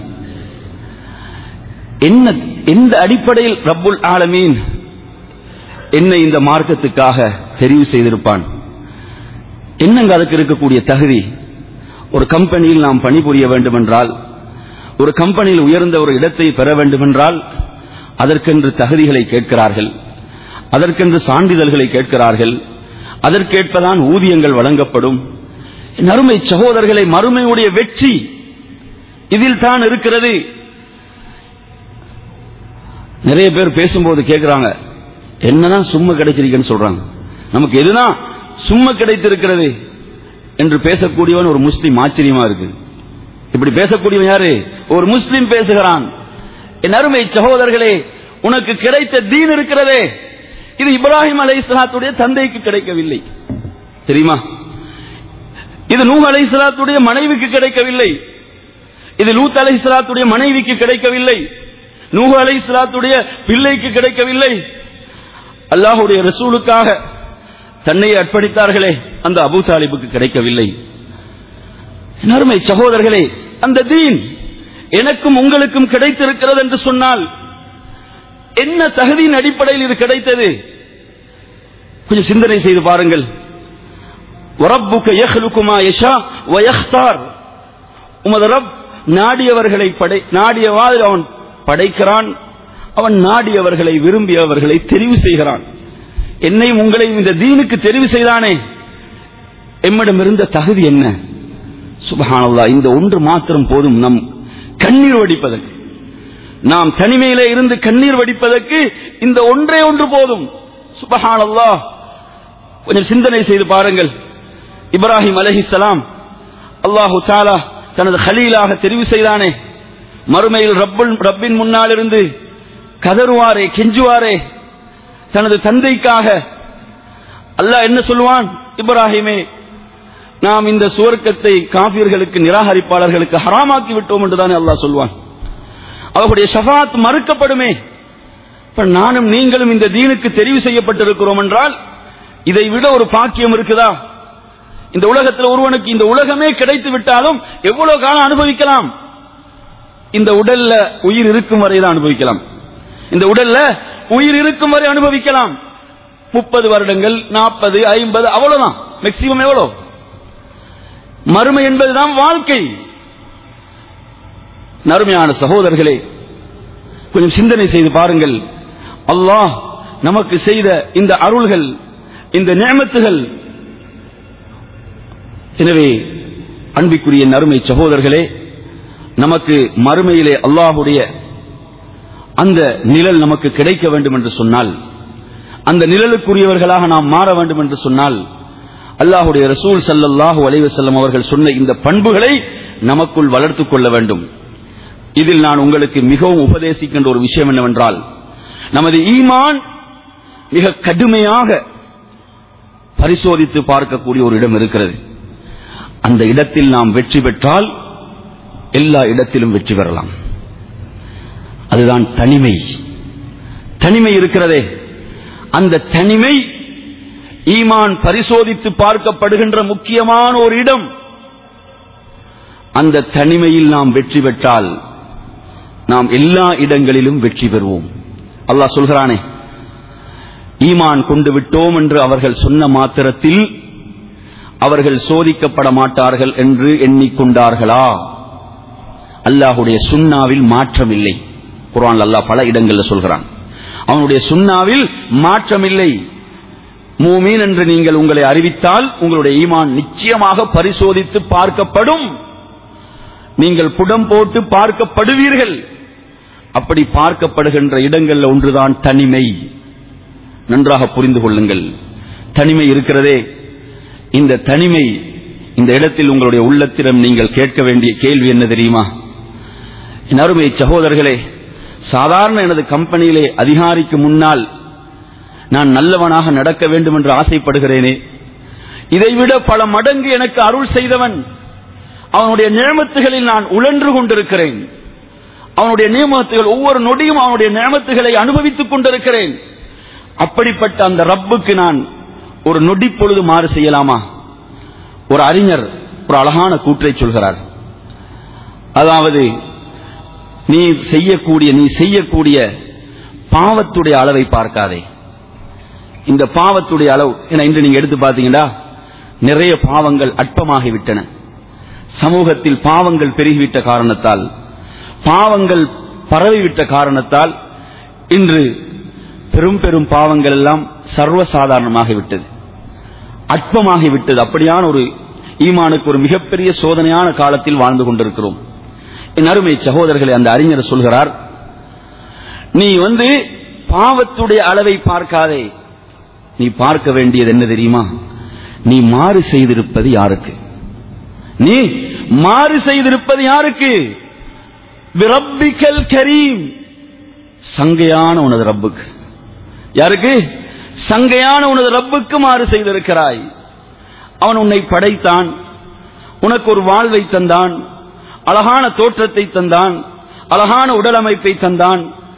என்ன எந்த அடிப்படையில் ரப்புல் ஆலமீன் என்னை இந்த மார்க்கத்துக்காக தெரிவு செய்திருப்பான் என்னங்க அதுக்கு இருக்கக்கூடிய தகுதி ஒரு கம்பெனியில் நாம் பணிபுரிய வேண்டும் என்றால் ஒரு கம்பெனியில் உயர்ந்த ஒரு இடத்தை பெற வேண்டும் என்றால் அதற்கென்று தகுதிகளை கேட்கிறார்கள் அதற்கென்று சான்றிதழ்களை கேட்கிறார்கள் அதற்கேற்பதான் ஊதியங்கள் வழங்கப்படும் அருமை சகோதரர்களை மறுமையுடைய வெற்றி இதில் தான் இருக்கிறது நிறைய பேர் பேசும்போது கேட்கிறாங்க என்னதான் சும்மா கிடைச்சிருக்கேன்னு சொல்றாங்க நமக்கு எதுதான் சும்மா கிடைத்திருக்கிறது என்று பேசக்கூடியவன் ஒரு முஸ்லீம் ஆச்சரியமா இருக்கு இப்படி பேசக்கூடியவன் யாரு ஒரு முஸ்லீம் பேசுகிறான் என் அருமை சகோதரர்களே உனக்கு கிடைத்த தீன் இருக்கிறதே இது இப்ராஹிம் அலை இஸ்லாத்துடைய தந்தைக்கு கிடைக்கவில்லை தெரியுமா இது நூஹ் அலை இஸ்லாத்துடைய மனைவிக்கு கிடைக்கவில்லை இது லூத் அலை இஸ்லாத்துடைய மனைவிக்கு கிடைக்கவில்லை நூஹ் அலை இஸ்லாத்துடைய பிள்ளைக்கு கிடைக்கவில்லை அல்லாஹுடைய ரசூலுக்காக தன்னை அர்ப்பணித்தார்களே அந்த அபு தாலிபுக்கு கிடைக்கவில்லை அருமை சகோதரர்களே அந்த தீன் எனக்கும் உங்களுக்கும் கிடைத்திருக்கிறது என்று சொன்னால் என்ன தகுதியின் அடிப்படையில் இது கிடைத்தது கொஞ்சம் சிந்தனை செய்து பாருங்கள் வரப்புக்க யஹ்லுக்குமா யஷா வயஹ்தார் உமது ரப் நாடியவர்களை படை நாடியவாறு அவன் படைக்கிறான் அவன் நாடியவர்களை விரும்பியவர்களை தெரிவு செய்கிறான் என்னையும் உங்களையும் இந்த தீனுக்கு தெரிவு செய்தானே எம்மிடம் இருந்த தகுதி என்ன சுபஹானல்லா இந்த ஒன்று மாத்திரம் போதும் நம் கண்ணீர் வடிப்பதற்கு நாம் தனிமையிலே இருந்து கண்ணீர் வடிப்பதற்கு இந்த ஒன்றே ஒன்று போதும் சுபஹானல்லா கொஞ்சம் சிந்தனை செய்து பாருங்கள் இப்ராஹிம் அலஹிசலாம் அல்லாஹு தாலா தனது ஹலீலாக தெரிவு செய்தானே மறுமையில் ரப்புல் ரப்பின் முன்னால் இருந்து கதறுவாரே கெஞ்சுவாரே தனது தந்தைக்காக அல்லாஹ் என்ன சொல்லுவான் இப்ராஹிமே நாம் இந்த சுவர்க்கத்தை காபியர்களுக்கு நிராகரிப்பாளர்களுக்கு ஹராமாக்கி விட்டோம் என்றுதானே அல்லாஹ் சொல்வான் அவர்களுடைய ஷஃபாத் மறுக்கப்படுமே இப்ப நானும் நீங்களும் இந்த தீனுக்கு தெரிவு செய்யப்பட்டிருக்கிறோம் என்றால் இதை விட ஒரு பாக்கியம் இருக்குதா இந்த உலகத்தில் ஒருவனுக்கு இந்த உலகமே கிடைத்து விட்டாலும் எவ்வளவு காலம் அனுபவிக்கலாம் இந்த உடல்ல உயிர் இருக்கும் வரை தான் அனுபவிக்கலாம் இந்த உடல்ல உயிர் இருக்கும் வரை அனுபவிக்கலாம் முப்பது வருடங்கள் நாற்பது ஐம்பது அவ்வளவுதான் மேக்சிமம் எவ்வளவு மறுமை என்பதுதான் வாழ்க்கை நறுமையான சகோதரர்களே கொஞ்சம் சிந்தனை செய்து பாருங்கள் அல்லாஹ் நமக்கு செய்த இந்த அருள்கள் இந்த நியமத்துகள் எனவே அன்பிக்குரிய நறுமை சகோதரர்களே நமக்கு மறுமையிலே அல்லாஹுடைய அந்த நிழல் நமக்கு கிடைக்க வேண்டும் என்று சொன்னால் அந்த நிழலுக்குரியவர்களாக நாம் மாற வேண்டும் என்று சொன்னால் அல்லாஹுடைய ரசூல் சல்லல்லாஹு அலைவசல்லம் அவர்கள் சொன்ன இந்த பண்புகளை நமக்குள் வளர்த்துக் கொள்ள வேண்டும் இதில் நான் உங்களுக்கு மிகவும் உபதேசிக்கின்ற ஒரு விஷயம் என்னவென்றால் நமது ஈமான் மிக கடுமையாக பரிசோதித்து பார்க்கக்கூடிய ஒரு இடம் இருக்கிறது அந்த இடத்தில் நாம் வெற்றி பெற்றால் எல்லா இடத்திலும் வெற்றி பெறலாம் அதுதான் தனிமை தனிமை இருக்கிறதே அந்த தனிமை ஈமான் பரிசோதித்து பார்க்கப்படுகின்ற முக்கியமான ஒரு இடம் அந்த தனிமையில் நாம் வெற்றி பெற்றால் நாம் எல்லா இடங்களிலும் வெற்றி பெறுவோம் அல்லாஹ் சொல்கிறானே ஈமான் கொண்டு விட்டோம் என்று அவர்கள் சொன்ன மாத்திரத்தில் அவர்கள் சோதிக்கப்பட மாட்டார்கள் என்று எண்ணிக்கொண்டார்களா அல்லாஹுடைய சுண்ணாவில் மாற்றம் இல்லை குரான் அல்லாஹ் பல இடங்களில் சொல்கிறான் அவனுடைய சுண்ணாவில் மாற்றம் இல்லை மூமீன் என்று நீங்கள் உங்களை அறிவித்தால் உங்களுடைய ஈமான் நிச்சயமாக பரிசோதித்து பார்க்கப்படும் நீங்கள் புடம் போட்டு பார்க்கப்படுவீர்கள் அப்படி பார்க்கப்படுகின்ற இடங்கள்ல ஒன்றுதான் தனிமை நன்றாக புரிந்து கொள்ளுங்கள் தனிமை இருக்கிறதே இந்த தனிமை இந்த இடத்தில் உங்களுடைய உள்ளத்திடம் நீங்கள் கேட்க வேண்டிய கேள்வி என்ன தெரியுமா என் அருமை சகோதரர்களே சாதாரண எனது கம்பெனியிலே அதிகாரிக்கு முன்னால் நான் நல்லவனாக நடக்க வேண்டும் என்று ஆசைப்படுகிறேனே இதைவிட பல மடங்கு எனக்கு அருள் செய்தவன் அவனுடைய நியமத்துகளில் நான் உழன்று கொண்டிருக்கிறேன் அவனுடைய நியமத்துகள் ஒவ்வொரு நொடியும் அவனுடைய நியமத்துகளை அனுபவித்துக் கொண்டிருக்கிறேன் அப்படிப்பட்ட அந்த ரப்புக்கு நான் ஒரு நொடி பொழுது மாறு செய்யலாமா ஒரு அறிஞர் ஒரு அழகான கூற்றை சொல்கிறார் அதாவது நீ செய்யக்கூடிய நீ செய்யக்கூடிய பாவத்துடைய அளவை பார்க்காதே இந்த பாவத்துடைய அளவு என இன்று நீங்க எடுத்து பார்த்தீங்கன்னா நிறைய பாவங்கள் அற்பமாகிவிட்டன சமூகத்தில் பாவங்கள் பெருகிவிட்ட காரணத்தால் பாவங்கள் பரவிவிட்ட காரணத்தால் இன்று பெரும் பெரும் பாவங்கள் எல்லாம் சர்வசாதாரணமாகிவிட்டது அற்பமாகிவிட்டது அப்படியான ஒரு ஈமானுக்கு ஒரு மிகப்பெரிய சோதனையான காலத்தில் வாழ்ந்து கொண்டிருக்கிறோம் என் அருமை சகோதரர்களை அந்த அறிஞர் சொல்கிறார் நீ வந்து பாவத்துடைய அளவை பார்க்காதே நீ பார்க்க வேண்டியது என்ன தெரியுமா நீ மாறு செய்திருப்பது யாருக்கு நீ மாறு செய்திருப்பது யாருக்கு விரப்பிக்கல் கரீம் சங்கையான உனது ரப்புக்கு யாருக்கு சங்கையான உனது ரப்புக்கு மாறு செய்திருக்கிறாய் அவன் உன்னை படைத்தான் உனக்கு ஒரு வாழ்வை தந்தான் அழகான தோற்றத்தை தந்தான் அழகான உடல் அமைப்பை தந்தான்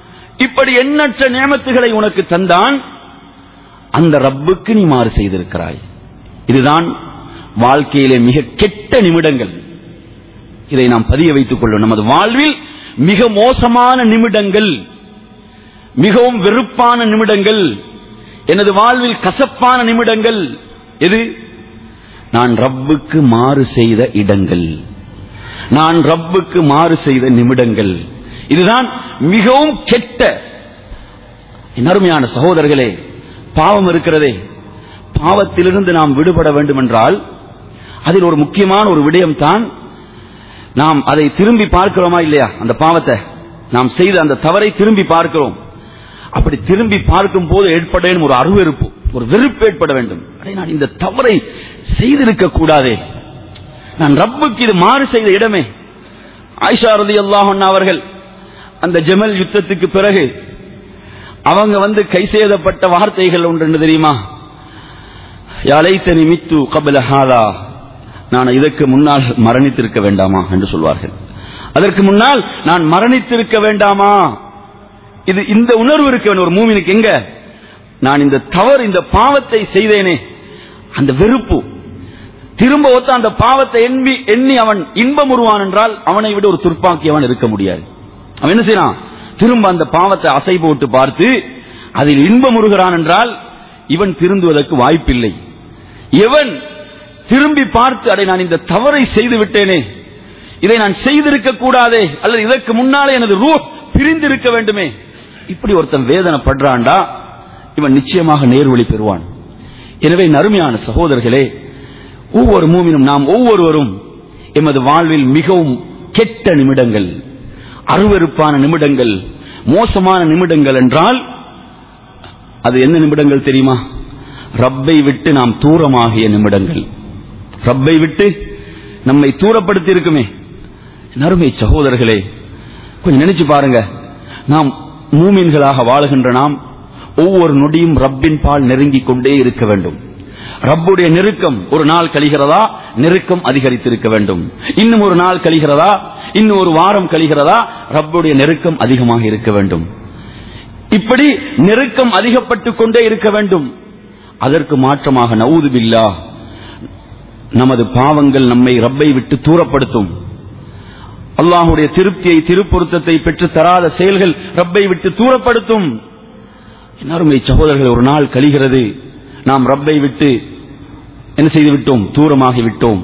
இப்படி எண்ணற்ற நியமத்துகளை உனக்கு தந்தான் அந்த ரப்புக்கு நீ மாறு செய்திருக்கிறாய் இதுதான் வாழ்க்கையிலே மிக கெட்ட நிமிடங்கள் இதை நாம் பதிய வைத்துக் கொள்ளும் நமது வாழ்வில் மிக மோசமான நிமிடங்கள் மிகவும் வெறுப்பான நிமிடங்கள் எனது வாழ்வில் கசப்பான நிமிடங்கள் எது நான் ரப்புக்கு மாறு செய்த இடங்கள் நான் ரப்புக்கு மாறு செய்த நிமிடங்கள் இதுதான் மிகவும் கெட்ட என் அருமையான சகோதரர்களே பாவம் இருக்கிறதே பாவத்திலிருந்து நாம் விடுபட வேண்டும் என்றால் அதில் ஒரு முக்கியமான ஒரு விடயம் தான் நாம் அதை திரும்பி பார்க்கிறோமா இல்லையா அந்த பாவத்தை நாம் செய்த அந்த தவறை திரும்பி பார்க்கிறோம் அப்படி திரும்பி பார்க்கும் போது ஏற்படேன் ஒரு அருவெறுப்பு ஒரு வெறுப்பு ஏற்பட வேண்டும் அடே நான் இந்த தவறை செய்திருக்க கூடாதே நான் ரப்புக்கு இது மாறு செய்த இடமே ஆயிஷா ரதி அல்லாஹன் அவர்கள் அந்த ஜமல் யுத்தத்துக்கு பிறகு அவங்க வந்து கை செய்தப்பட்ட வார்த்தைகள் ஒன்று தெரியுமா யாலைத்தனி மித்து கபல ஹாதா நான் இதற்கு முன்னால் மரணித்திருக்க வேண்டாமா என்று சொல்வார்கள் அதற்கு முன்னால் நான் மரணித்திருக்க வேண்டாமா இது இந்த உணர்வு இருக்க வேண்டும் ஒரு மூமினுக்கு எங்க நான் இந்த தவறு இந்த பாவத்தை செய்தேனே அந்த வெறுப்பு திரும்ப ஒத்த அந்த பாவத்தை எண்ணி எண்ணி அவன் இன்பம் உருவான் என்றால் அவனை விட ஒரு துர்ப்பாக்கியவன் இருக்க முடியாது அவன் என்ன செய்யறான் திரும்ப அந்த பாவத்தை அசை போட்டு பார்த்து அதில் இன்பம் உருகிறான் என்றால் இவன் திருந்துவதற்கு வாய்ப்பில்லை எவன் திரும்பி பார்த்து அடை நான் இந்த தவறை செய்து விட்டேனே இதை நான் செய்திருக்க கூடாதே அல்லது இதற்கு முன்னாலே எனது ரூ பிரிந்திருக்க வேண்டுமே இப்படி ஒருத்தன் வேதனைப்படுறான்டா இவன் நிச்சயமாக நேர்வழி பெறுவான் எனவே நறுமையான சகோதரர்களே ஒவ்வொரு மூமினும் நாம் ஒவ்வொருவரும் எமது வாழ்வில் மிகவும் கெட்ட நிமிடங்கள் அருவருப்பான நிமிடங்கள் மோசமான நிமிடங்கள் என்றால் அது என்ன நிமிடங்கள் தெரியுமா ரப்பை விட்டு நாம் தூரமாகிய நிமிடங்கள் ரப்பை விட்டு நம்மை தூரப்படுத்தி இருக்குமே நறுமை சகோதரர்களே கொஞ்சம் நினைச்சு பாருங்க நாம் மூமின்களாக வாழுகின்ற நாம் ஒவ்வொரு நொடியும் ரப்பின் பால் நெருங்கிக் கொண்டே இருக்க வேண்டும் ரப்புடைய நெருக்கம் ஒரு நாள் கழிகிறதா நெருக்கம் அதிகரித்திருக்க வேண்டும் இன்னும் ஒரு நாள் கழிகிறதா இன்னும் ஒரு வாரம் கழிகிறதா ரப்புடைய நெருக்கம் அதிகமாக இருக்க வேண்டும் இப்படி நெருக்கம் அதிகப்பட்டுக் கொண்டே இருக்க வேண்டும் அதற்கு மாற்றமாக நவுது பில்லா நமது பாவங்கள் நம்மை ரப்பை விட்டு தூரப்படுத்தும் அல்லாஹுடைய திருப்தியை திருப்பொருத்தத்தை பெற்று தராத செயல்கள் ரப்பை விட்டு தூரப்படுத்தும் எல்லாருமே சகோதரர்கள் ஒரு நாள் கழிகிறது நாம் ரப்பை விட்டு என்ன செய்து விட்டோம் தூரமாகி விட்டோம்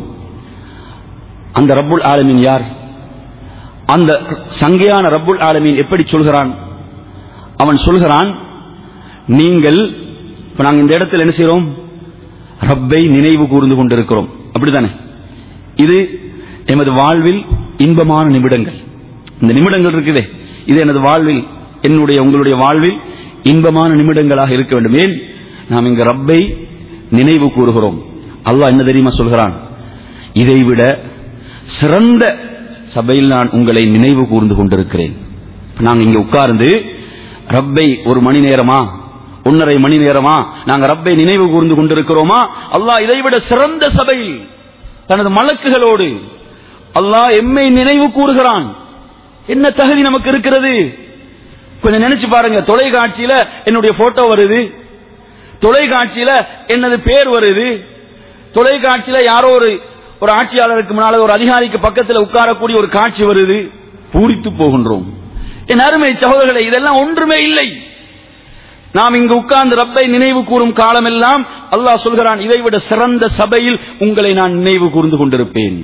அந்த ரப்புல் ஆலமீன் யார் அந்த சங்கையான ரப்புல் ஆலமீன் எப்படி சொல்கிறான் அவன் சொல்கிறான் நீங்கள் இப்ப நாங்க இந்த இடத்துல என்ன செய்யறோம் ரப்பை நினைவு கூர்ந்து கொண்டிருக்கிறோம் அப்படித்தானே இது எமது வாழ்வில் இன்பமான நிமிடங்கள் இந்த நிமிடங்கள் இருக்குதே இது எனது வாழ்வில் என்னுடைய உங்களுடைய வாழ்வில் இன்பமான நிமிடங்களாக இருக்க வேண்டும் ஏன் நாம் இங்கு ரப்பை நினைவு கூறுகிறோம் அல்லாஹ் என்ன தெரியுமா சொல்கிறான் இதைவிட சிறந்த சபையில் நான் உங்களை நினைவு கூர்ந்து கொண்டிருக்கிறேன் நாங்க இங்க உட்கார்ந்து ரப்பை ஒரு மணி நேரமா ஒன்னரை மணி நேரமா நாங்க ரப்பை நினைவு கூர்ந்து கொண்டிருக்கிறோமா அல்லாஹ் இதைவிட சிறந்த சபையில் தனது மலக்குகளோடு அல்லாஹ் எம்மை நினைவு கூறுகிறான் என்ன தகுதி நமக்கு இருக்கிறது கொஞ்சம் நினைச்சு பாருங்க தொலைக்காட்சியில என்னுடைய போட்டோ வருது தொலைக்காட்சியில எனது பேர் வருது தொலைக்காட்சியில யாரோ ஒரு ஒரு ஆட்சியாளருக்கு முன்னால ஒரு அதிகாரிக்கு பக்கத்தில் உட்காரக்கூடிய ஒரு காட்சி வருது பூரித்து போகின்றோம் என் அருமை சகோதரர்களை இதெல்லாம் ஒன்றுமே இல்லை நாம் இங்கு உட்கார்ந்து ரப்பை நினைவு கூறும் காலமெல்லாம் அல்லாஹ் சொல்கிறான் இதைவிட சிறந்த சபையில் உங்களை நான் நினைவு கூர்ந்து கொண்டிருப்பேன்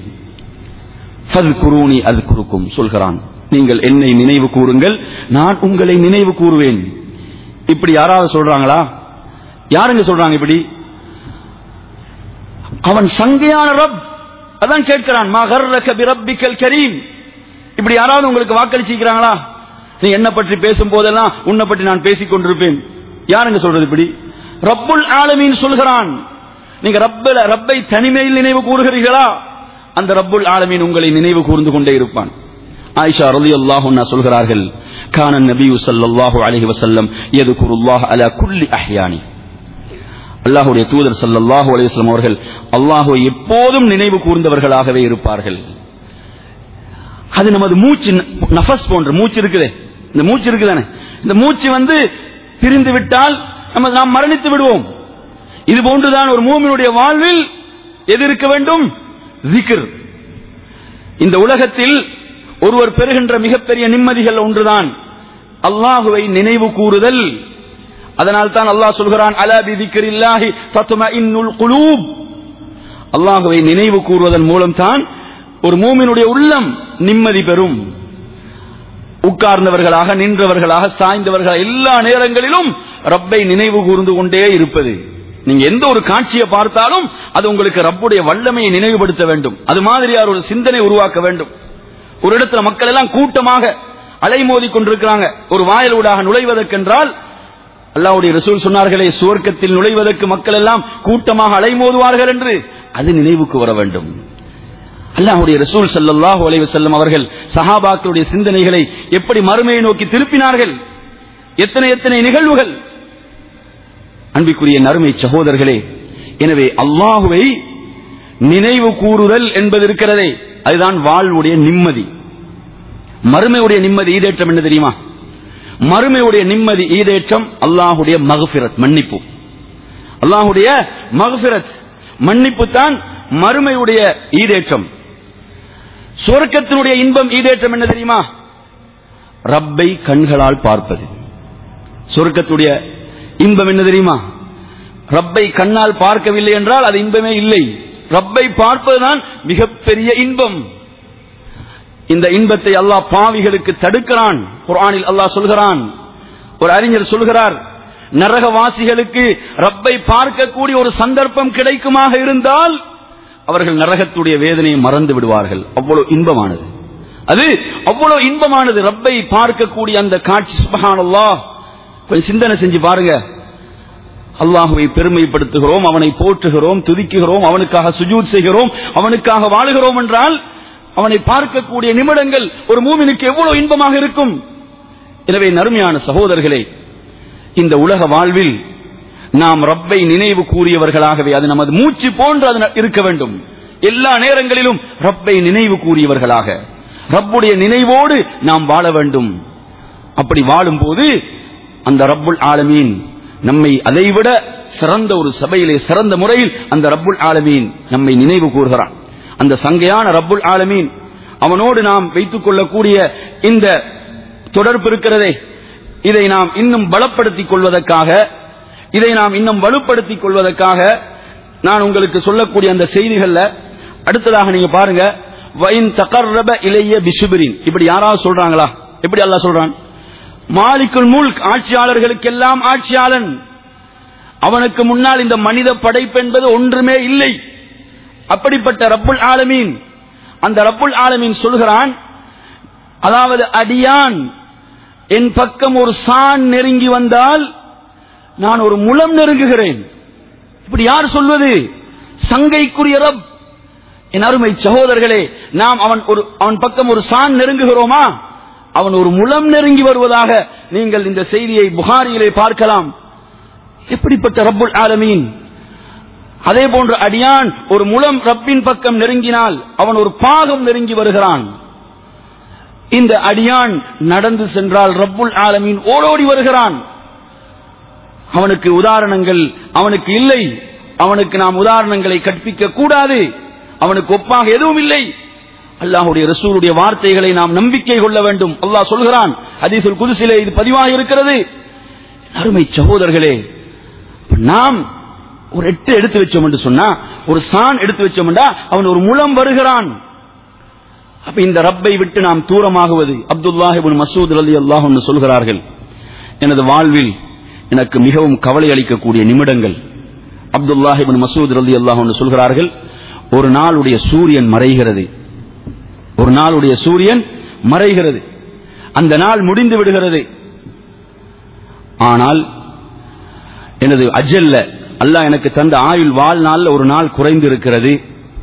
குருணி அது குறுக்கும் சொல்கிறான் நீங்கள் என்னை நினைவு கூறுங்கள் நான் உங்களை நினைவு கூறுவேன் இப்படி யாராவது சொல்றாங்களா யாருங்க சொல்றாங்க இப்படி அவன் சங்கையான ரப் அதான் கேட்கிறான் மகர்ரக பிரப்பிக்கல் கரீம் இப்படி யாராவது உங்களுக்கு வாக்களிச்சிருக்கிறாங்களா நீ என்ன பற்றி பேசும் போதெல்லாம் உன்னை பற்றி நான் பேசிக் கொண்டிருப்பேன் யாருங்க சொல்றது இப்படி ரப்புல் ஆலமீன் சொல்கிறான் நீங்க ரப்பல ரப்பை தனிமையில் நினைவு கூறுகிறீர்களா அந்த ரப்புல் ஆலமீன் உங்களை நினைவு கூர்ந்து கொண்டே இருப்பான் ஆயிஷா ரலி அல்லாஹுன்னா சொல்கிறார்கள் கான நபியு ஸல்லல்லாஹு அலைஹி வஸல்லம் யذ்குருல்லாஹ் அலா குல்லி அஹ்யானி அல்லாஹ்வுடைய தூதர் ஸல்லல்லாஹு அலைஹி வஸல்லம் அவர்கள் அல்லாஹ்வை எப்போதும் நினைவு கூர்ந்தவர்களாகவே இருப்பார்கள் அது நமது மூச்சு நஃபஸ் போன்ற மூச்சு இருக்குதே இந்த மூச்சு இருக்குதானே இந்த மூச்சு வந்து பிரிந்து விட்டால் நம்ம நாம் மரணித்து விடுவோம் இது போன்றுதான் ஒரு மூமினுடைய வாழ்வில் எது இருக்க வேண்டும் ஜிக்ர் இந்த உலகத்தில் ஒருவர் பெறுகின்ற மிகப்பெரிய நிம்மதிகள் ஒன்றுதான் அல்லாஹுவை நினைவு கூறுதல் அதனால் தான் அல்லாஹ் சொல்கிறான் அலா பிதிக்கரில்லாஹி தத்மஇன்னுல் குலூப் அல்லாஹுவை நினைவு கூறுவதன் மூலம் தான் ஒரு மூமினுடைய உள்ளம் நிம்மதி பெறும் உட்கார்ந்தவர்களாக நின்றவர்களாக சாய்ந்தவர்கள் எல்லா நேரங்களிலும் ரப்பை நினைவு கூர்ந்து கொண்டே இருப்பது நீங்க எந்த ஒரு காட்சியை பார்த்தாலும் அது உங்களுக்கு ரப்புடைய வல்லமையை நினைவுபடுத்த வேண்டும் அது மாதிரியார் ஒரு சிந்தனை உருவாக்க வேண்டும் ஒரு இடத்துல மக்கள் எல்லாம் கூட்டமாக அலைமோதி கொண்டிருக்கிறாங்க ஒரு வாயில் ஊடாக நுழைவதற்கென்றால் அல்லாவுடைய ரசூல் சொன்னார்களே சுவர்க்கத்தில் நுழைவதற்கு மக்கள் எல்லாம் கூட்டமாக அலைமோதுவார்கள் என்று அது நினைவுக்கு வர வேண்டும் அல்லாஹுடைய ரசூல் ஸல்லல்லாஹு அலைஹி வஸல்லம் அவர்கள் சஹாபாக்களுடைய சிந்தனைகளை எப்படி மறுமையை நோக்கி திருப்பினார்கள் எத்தனை எத்தனை நிகழ்வுகள் அன்பிற்குரிய நறுமை சகோதரர்களே எனவே அல்லாஹுவை நினைவு கூறுதல் என்பது இருக்கிறதே அதுதான் வாழ்வுடைய நிம்மதி மறுமையுடைய நிம்மதி ஈடேற்றம் என்ன தெரியுமா மறுமையுடைய நிம்மதி ஈடேற்றம் அல்லாஹுடைய மகபிரத் மன்னிப்பு அல்லாஹுடைய மகபிரத் மன்னிப்பு தான் மறுமையுடைய ஈடேற்றம் சுவர்க்கத்தினுடைய இன்பம் ஈடேற்றம் என்ன தெரியுமா ரப்பை கண்களால் பார்ப்பது சொர்க்கத்துடைய இன்பம் என்ன தெரியுமா ரப்பை கண்ணால் பார்க்கவில்லை என்றால் அது இன்பமே இல்லை ரப்பை பார்ப்பதுதான் மிகப்பெரிய இன்பம் இந்த இன்பத்தை அல்லாஹ் பாவிகளுக்கு தடுக்கிறான் குர்ஆனில் அல்லாஹ் சொல்கிறான் ஒரு அறிஞர் சொல்கிறார் நரகவாசிகளுக்கு ரப்பை பார்க்கக்கூடிய ஒரு சந்தர்ப்பம் கிடைக்குமாக இருந்தால் அவர்கள் நரகத்துடைய வேதனையை மறந்து விடுவார்கள் அவ்வளவு இன்பமானது அது அவ்வளவு இன்பமானது ரப்பை பார்க்கக்கூடிய அந்த காட்சி சுபஹானல்லாஹ் கொஞ்சம் சிந்தனை செஞ்சு பாருங்க அல்லாஹுவை பெருமைப்படுத்துகிறோம் அவனை போற்றுகிறோம் துதிக்குகிறோம் அவனுக்காக சுஜூத் செய்கிறோம் அவனுக்காக வாழுகிறோம் என்றால் அவனை பார்க்கக்கூடிய நிமிடங்கள் ஒரு மூமினுக்கு எவ்வளவு இன்பமாக இருக்கும் எனவே நறுமையான சகோதரர்களே இந்த உலக வாழ்வில் நாம் ரப்பை நினைவு கூறியவர்களாகவே அது நமது மூச்சு போன்று அது இருக்க வேண்டும் எல்லா நேரங்களிலும் ரப்பை நினைவு கூறியவர்களாக ரப்புடைய நினைவோடு நாம் வாழ வேண்டும் அப்படி வாழும்போது அந்த ரப்புல் ஆலமீன் நம்மை அதைவிட சிறந்த ஒரு சபையிலே சிறந்த முறையில் அந்த ரப்புல் ஆலமீன் நம்மை நினைவு கூறுகிறான் அந்த சங்கையான ரப்புல் ஆலமீன் அவனோடு நாம் வைத்துக் கொள்ளக்கூடிய இந்த தொடர்பு இருக்கிறதே இதை நாம் இன்னும் பலப்படுத்திக் கொள்வதற்காக இதை நாம் இன்னும் வலுப்படுத்திக் கொள்வதற்காக நான் உங்களுக்கு சொல்லக்கூடிய அந்த செய்திகள்ல அடுத்ததாக நீங்க பாருங்க வைன் தகர்ரப இளைய பிசுபிரின் இப்படி யாராவது சொல்றாங்களா எப்படி அல்லாஹ் சொல்றான் மாலிக்குல் முல்க் ஆட்சியாளர்களுக்கெல்லாம் ஆட்சியாளன் அவனுக்கு முன்னால் இந்த மனித படைப்பு என்பது ஒன்றுமே இல்லை அப்படிப்பட்ட ரப்புல் ஆலமீன் அந்த ரப்புல் ஆலமீன் சொல்கிறான் அதாவது அடியான் என் பக்கம் ஒரு சான் நெருங்கி வந்தால் நான் ஒரு முலம் நெருங்குகிறேன் இப்படி யார் சொல்வது சங்கைக்குரிய ரப் என் அருமை சகோதரர்களே நாம் அவன் ஒரு அவன் பக்கம் ஒரு சான் நெருங்குகிறோமா அவன் ஒரு முலம் நெருங்கி வருவதாக நீங்கள் இந்த செய்தியை புகாரியிலே பார்க்கலாம் எப்படிப்பட்ட ரப்புல் ஆலமீன் அதே போன்று அடியான் ஒரு முலம் ரப்பின் பக்கம் நெருங்கினால் அவன் ஒரு பாகம் நெருங்கி வருகிறான் இந்த அடியான் நடந்து சென்றால் ரப்புல் ஆலமீன் ஓடோடி வருகிறான் அவனுக்கு உதாரணங்கள் அவனுக்கு இல்லை அவனுக்கு நாம் உதாரணங்களை கற்பிக்க கூடாது அவனுக்கு ஒப்பாக எதுவும் இல்லை அல்லாஹுடைய ரசூலுடைய வார்த்தைகளை நாம் நம்பிக்கை கொள்ள வேண்டும் அல்லாஹ் சொல்கிறான் ஹதீசுல் குதுசிலே இது பதிவாக இருக்கிறது அருமை சகோதரர்களே நாம் ஒரு எட்டு எடுத்து வச்சோம் என்று சொன்னா ஒரு சான் எடுத்து வச்சோம் என்றா அவன் ஒரு முலம் வருகிறான் அப்ப இந்த ரப்பை விட்டு நாம் தூரமாகுவது அப்துல்லாஹிபின் மசூத் அலி அல்லாஹ் சொல்கிறார்கள் எனது வாழ்வில் எனக்கு மிகவும் கவலை அளிக்கக்கூடிய நிமிடங்கள் அப்துல்லாஹிபின் மசூத் ரலி அல்லாஹ் சொல்கிறார்கள் ஒரு நாளுடைய சூரியன் மறைகிறது ஒரு நாளுடைய சூரியன் மறைகிறது அந்த நாள் முடிந்து விடுகிறது ஆனால் எனது அஜல்ல அல்லாஹ் எனக்கு தந்த ஆயுள் வாழ்நாள் ஒரு நாள் குறைந்து இருக்கிறது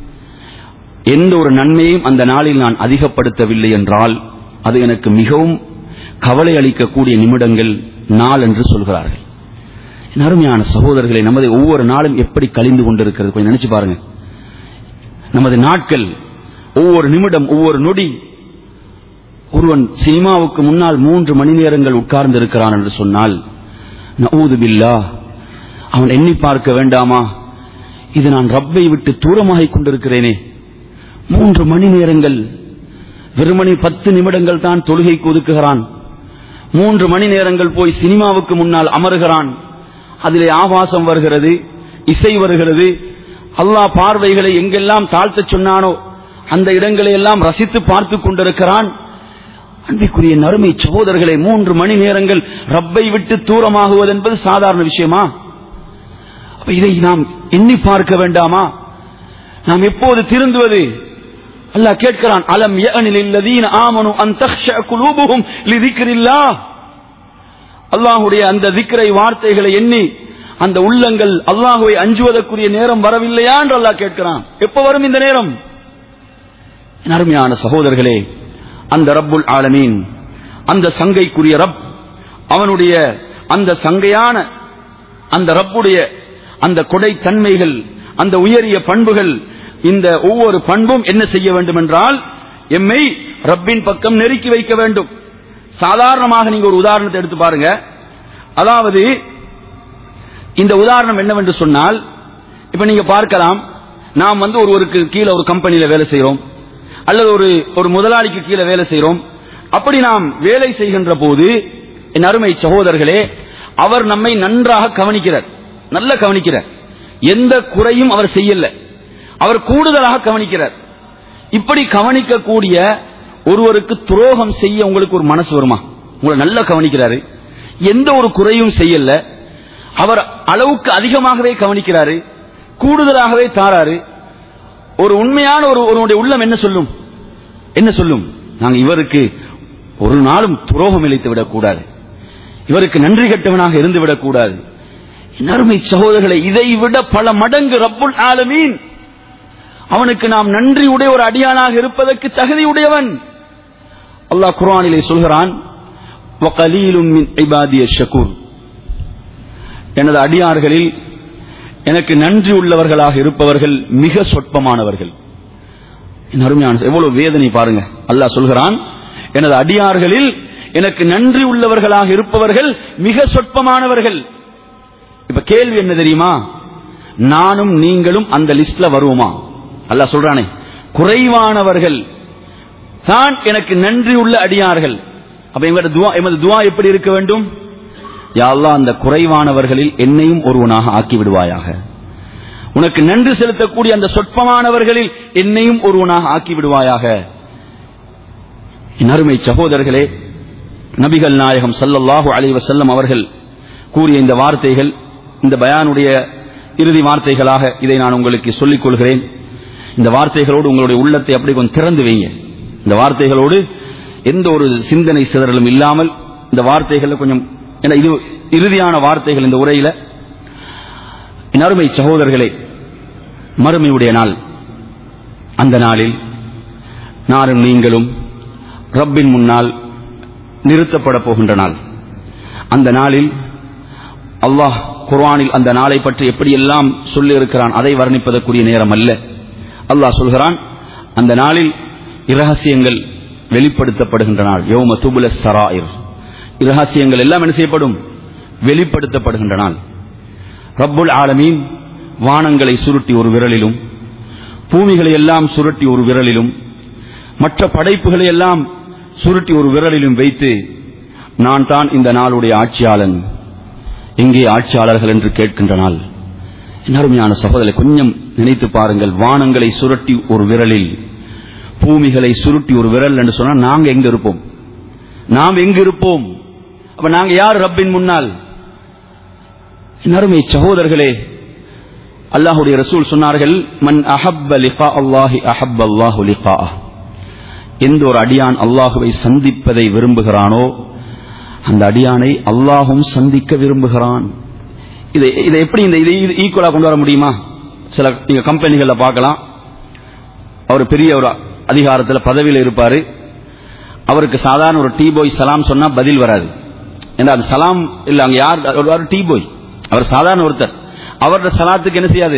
எந்த ஒரு நன்மையும் அந்த நாளில் நான் அதிகப்படுத்தவில்லை என்றால் அது எனக்கு மிகவும் கவலை அளிக்கக்கூடிய நிமிடங்கள் நாள் என்று சொல்கிறார்கள் என் அருமையான சகோதரர்களை நமது ஒவ்வொரு நாளும் எப்படி கழிந்து கொண்டிருக்கிறது கொஞ்சம் நினைச்சு பாருங்க நமது நாட்கள் ஒவ்வொரு நிமிடம் ஒவ்வொரு நொடி ஒருவன் சினிமாவுக்கு முன்னால் மூன்று மணி நேரங்கள் உட்கார்ந்து இருக்கிறான் என்று சொன்னால் நஊது பில்லா அவன் எண்ணி பார்க்க வேண்டாமா இது நான் ரப்பை விட்டு தூரமாகிக் கொண்டிருக்கிறேனே மூன்று மணி நேரங்கள் வெறுமணி பத்து நிமிடங்கள் தான் தொழுகைக்கு ஒதுக்குகிறான் மூன்று மணி நேரங்கள் போய் சினிமாவுக்கு முன்னால் அமருகிறான் அதிலே ஆபாசம் வருகிறது இசை வருகிறது அல்லாஹ் பார்வைகளை எங்கெல்லாம் தாழ்த்தச் சொன்னானோ அந்த இடங்களை எல்லாம் ரசித்து பார்த்து கொண்டிருக்கிறான் அன்பிற்குரிய நறுமை சகோதரர்களே மூன்று மணி நேரங்கள் ரப்பை விட்டு தூரமாகுவது என்பது சாதாரண விஷயமா அப்ப இதை நாம் எண்ணி பார்க்க வேண்டாமா நாம் எப்போது திருந்துவது அல்லாஹ் கேட்கிறான் அலம் யஅனில் இல்லதீன ஆமனு அன் தக்ஷஅ குலூபுஹும் லிதிக்ரில்லாஹ் அல்லாஹ்வுடைய அந்த திக்ரை வார்த்தைகளை எண்ணி அந்த உள்ளங்கள் அல்லாஹ்வை அஞ்சுவதற்குரிய நேரம் வரவில்லையா என்று அல்லாஹ் கேட்கிறான் எப்ப வரும் இந்த நேரம் என் அருமையான சகோதரர்களே அந்த ரப்புல் ஆலமீன் அந்த சங்கைக்குரிய ரப் அவனுடைய அந்த சங்கையான அந்த ரப்புடைய அந்த கொடை தன்மைகள் அந்த உயரிய பண்புகள் இந்த ஒவ்வொரு பண்பும் என்ன செய்ய வேண்டும் என்றால் எம்மை ரப்பின் பக்கம் நெருக்கி வைக்க வேண்டும் சாதாரணமாக நீங்க ஒரு உதாரணத்தை எடுத்து பாருங்க அதாவது இந்த உதாரணம் என்னவென்று சொன்னால் இப்ப நீங்க பார்க்கலாம் நாம் வந்து ஒருவருக்கு கீழே ஒரு கம்பெனியில வேலை செய்கிறோம் அல்லது ஒரு ஒரு முதலாளிக்கு கீழே வேலை செய்கிறோம் அப்படி நாம் வேலை செய்கின்ற போது என் அருமை சகோதரர்களே அவர் நம்மை நன்றாக கவனிக்கிறார் நல்ல கவனிக்கிறார் எந்த குறையும் அவர் செய்யல அவர் கூடுதலாக கவனிக்கிறார் இப்படி கவனிக்கக்கூடிய ஒருவருக்கு துரோகம் செய்ய உங்களுக்கு ஒரு மனசு வருமா உங்களை நல்லா கவனிக்கிறாரு எந்த ஒரு குறையும் செய்யல அவர் அளவுக்கு அதிகமாகவே கவனிக்கிறாரு கூடுதலாகவே தாராரு ஒரு உண்மையான ஒரு ஒருவனுடைய உள்ளம் என்ன சொல்லும் என்ன சொல்லும் நாங்க இவருக்கு ஒரு நாளும் துரோகம் இழைத்து விடக்கூடாது இவருக்கு நன்றி கட்டவனாக இருந்து விடக்கூடாது என் அருமை சகோதரர்களை இதை விட பல மடங்கு ரப்புல் ஆலமீன் அவனுக்கு நாம் நன்றி உடைய ஒரு அடியானாக இருப்பதற்கு தகுதி உடையவன் அல்லாஹ் குர்ஆனிலே சொல்கிறான் வகலீலும் மின் இபாதிய ஷகூர் எனது அடியார்களில் எனக்கு நன்றி உள்ளவர்களாக இருப்பவர்கள் மிக சொற்பமானவர்கள் என் அருமையான எவ்வளவு வேதனை பாருங்க அல்லாஹ் சொல்கிறான் எனது அடியார்களில் எனக்கு நன்றி உள்ளவர்களாக இருப்பவர்கள் மிக சொற்பமானவர்கள் இப்ப கேள்வி என்ன தெரியுமா நானும் நீங்களும் அந்த லிஸ்ட்ல வருவோமா அல்லாஹ் சொல்றானே குறைவானவர்கள் தான் எனக்கு நன்றி உள்ள அடியார்கள் அப்ப எங்களோட துவா எமது துவா எப்படி இருக்க வேண்டும் யா அல்லாஹ் அந்த குறைவானவர்களில் என்னையும் ஒருவனாக ஆக்கி விடுவாயாக உனக்கு நன்றி செலுத்தக்கூடிய அந்த சொற்பமானவர்களில் என்னையும் ஒருவனாக ஆக்கி விடுவாயாக என் அருமை சகோதரர்களே நபிகள் நாயகம் ஸல்லல்லாஹு அலைஹி வஸல்லம் அவர்கள் கூறிய இந்த வார்த்தைகள் இந்த பயானுடைய இறுதி வார்த்தைகளாக இதை நான் உங்களுக்கு சொல்லிக் கொள்கிறேன் இந்த வார்த்தைகளோடு உங்களுடைய உள்ளத்தை அப்படி கொஞ்சம் திறந்து வைங்க இந்த வார்த்தைகளோடு எந்த ஒரு சிந்தனை சிதறலும் இல்லாமல் இந்த வார்த்தைகளை கொஞ்சம் ஏன்னா இது இறுதியான வார்த்தைகள் இந்த உரையில என் அருமை சகோதரர்களே மறுமையுடைய நாள் அந்த நாளில் நானும் நீங்களும் ரப்பின் முன்னால் நிறுத்தப்பட போகின்ற நாள் அந்த நாளில் அல்லாஹ் குர்ஆனில் அந்த நாளை பற்றி எப்படியெல்லாம் சொல்லி இருக்கிறான் அதை வர்ணிப்பதற்குரிய நேரம் அல்ல அல்லாஹ் சொல்கிறான் அந்த நாளில் இரகசியங்கள் வெளிப்படுத்தப்படுகின்ற நாள் யோம துபுல சராயிர் இரகசியங்கள் எல்லாம் என்ன செய்யப்படும் வெளிப்படுத்தப்படுகின்ற நாள் ரப்புல் ஆலமீன் வானங்களை சுருட்டி ஒரு விரலிலும் பூமிகளை எல்லாம் சுருட்டி ஒரு விரலிலும் மற்ற படைப்புகளை எல்லாம் சுருட்டி ஒரு விரலிலும் வைத்து நான் தான் இந்த நாளுடைய ஆட்சியாளன் எங்கே ஆட்சியாளர்கள் என்று கேட்கின்ற நாள் என் அருமையான சகோதரரை கொஞ்சம் நினைத்து பாருங்கள் வானங்களை சுருட்டி ஒரு விரலில் பூமிகளை சுருட்டி ஒரு விரல் என்று சொன்னால் நாங்க எங்க இருப்போம் நாம் எங்க இருப்போம் அப்ப நாங்க யார் ரப்பின் முன்னால் என் அருமை சகோதரர்களே அல்லாஹுடைய ரசூல் சொன்னார்கள் மன் அஹப்ப லிகா அல்லாஹி அஹப் அல்லாஹு லிகா எந்த ஒரு அடியான் அல்லாஹுவை சந்திப்பதை விரும்புகிறானோ அந்த அடியானை அல்லாஹும் சந்திக்க விரும்புகிறான் இதை இதை எப்படி இந்த இதை ஈக்குவலா கொண்டு வர முடியுமா சில நீங்க கம்பெனிகள்ல பார்க்கலாம் அவர் பெரிய ஒரு அதிகாரத்தில் பதவியில் இருப்பாரு அவருக்கு சாதாரண ஒரு டீ பாய் சலாம் சொன்னா பதில் வராது ஏன்னா அது சலாம் இல்ல அங்க யார் ஒரு டீ பாய் அவர் சாதாரண ஒருத்தர் அவருடைய சலாத்துக்கு என்ன செய்யாது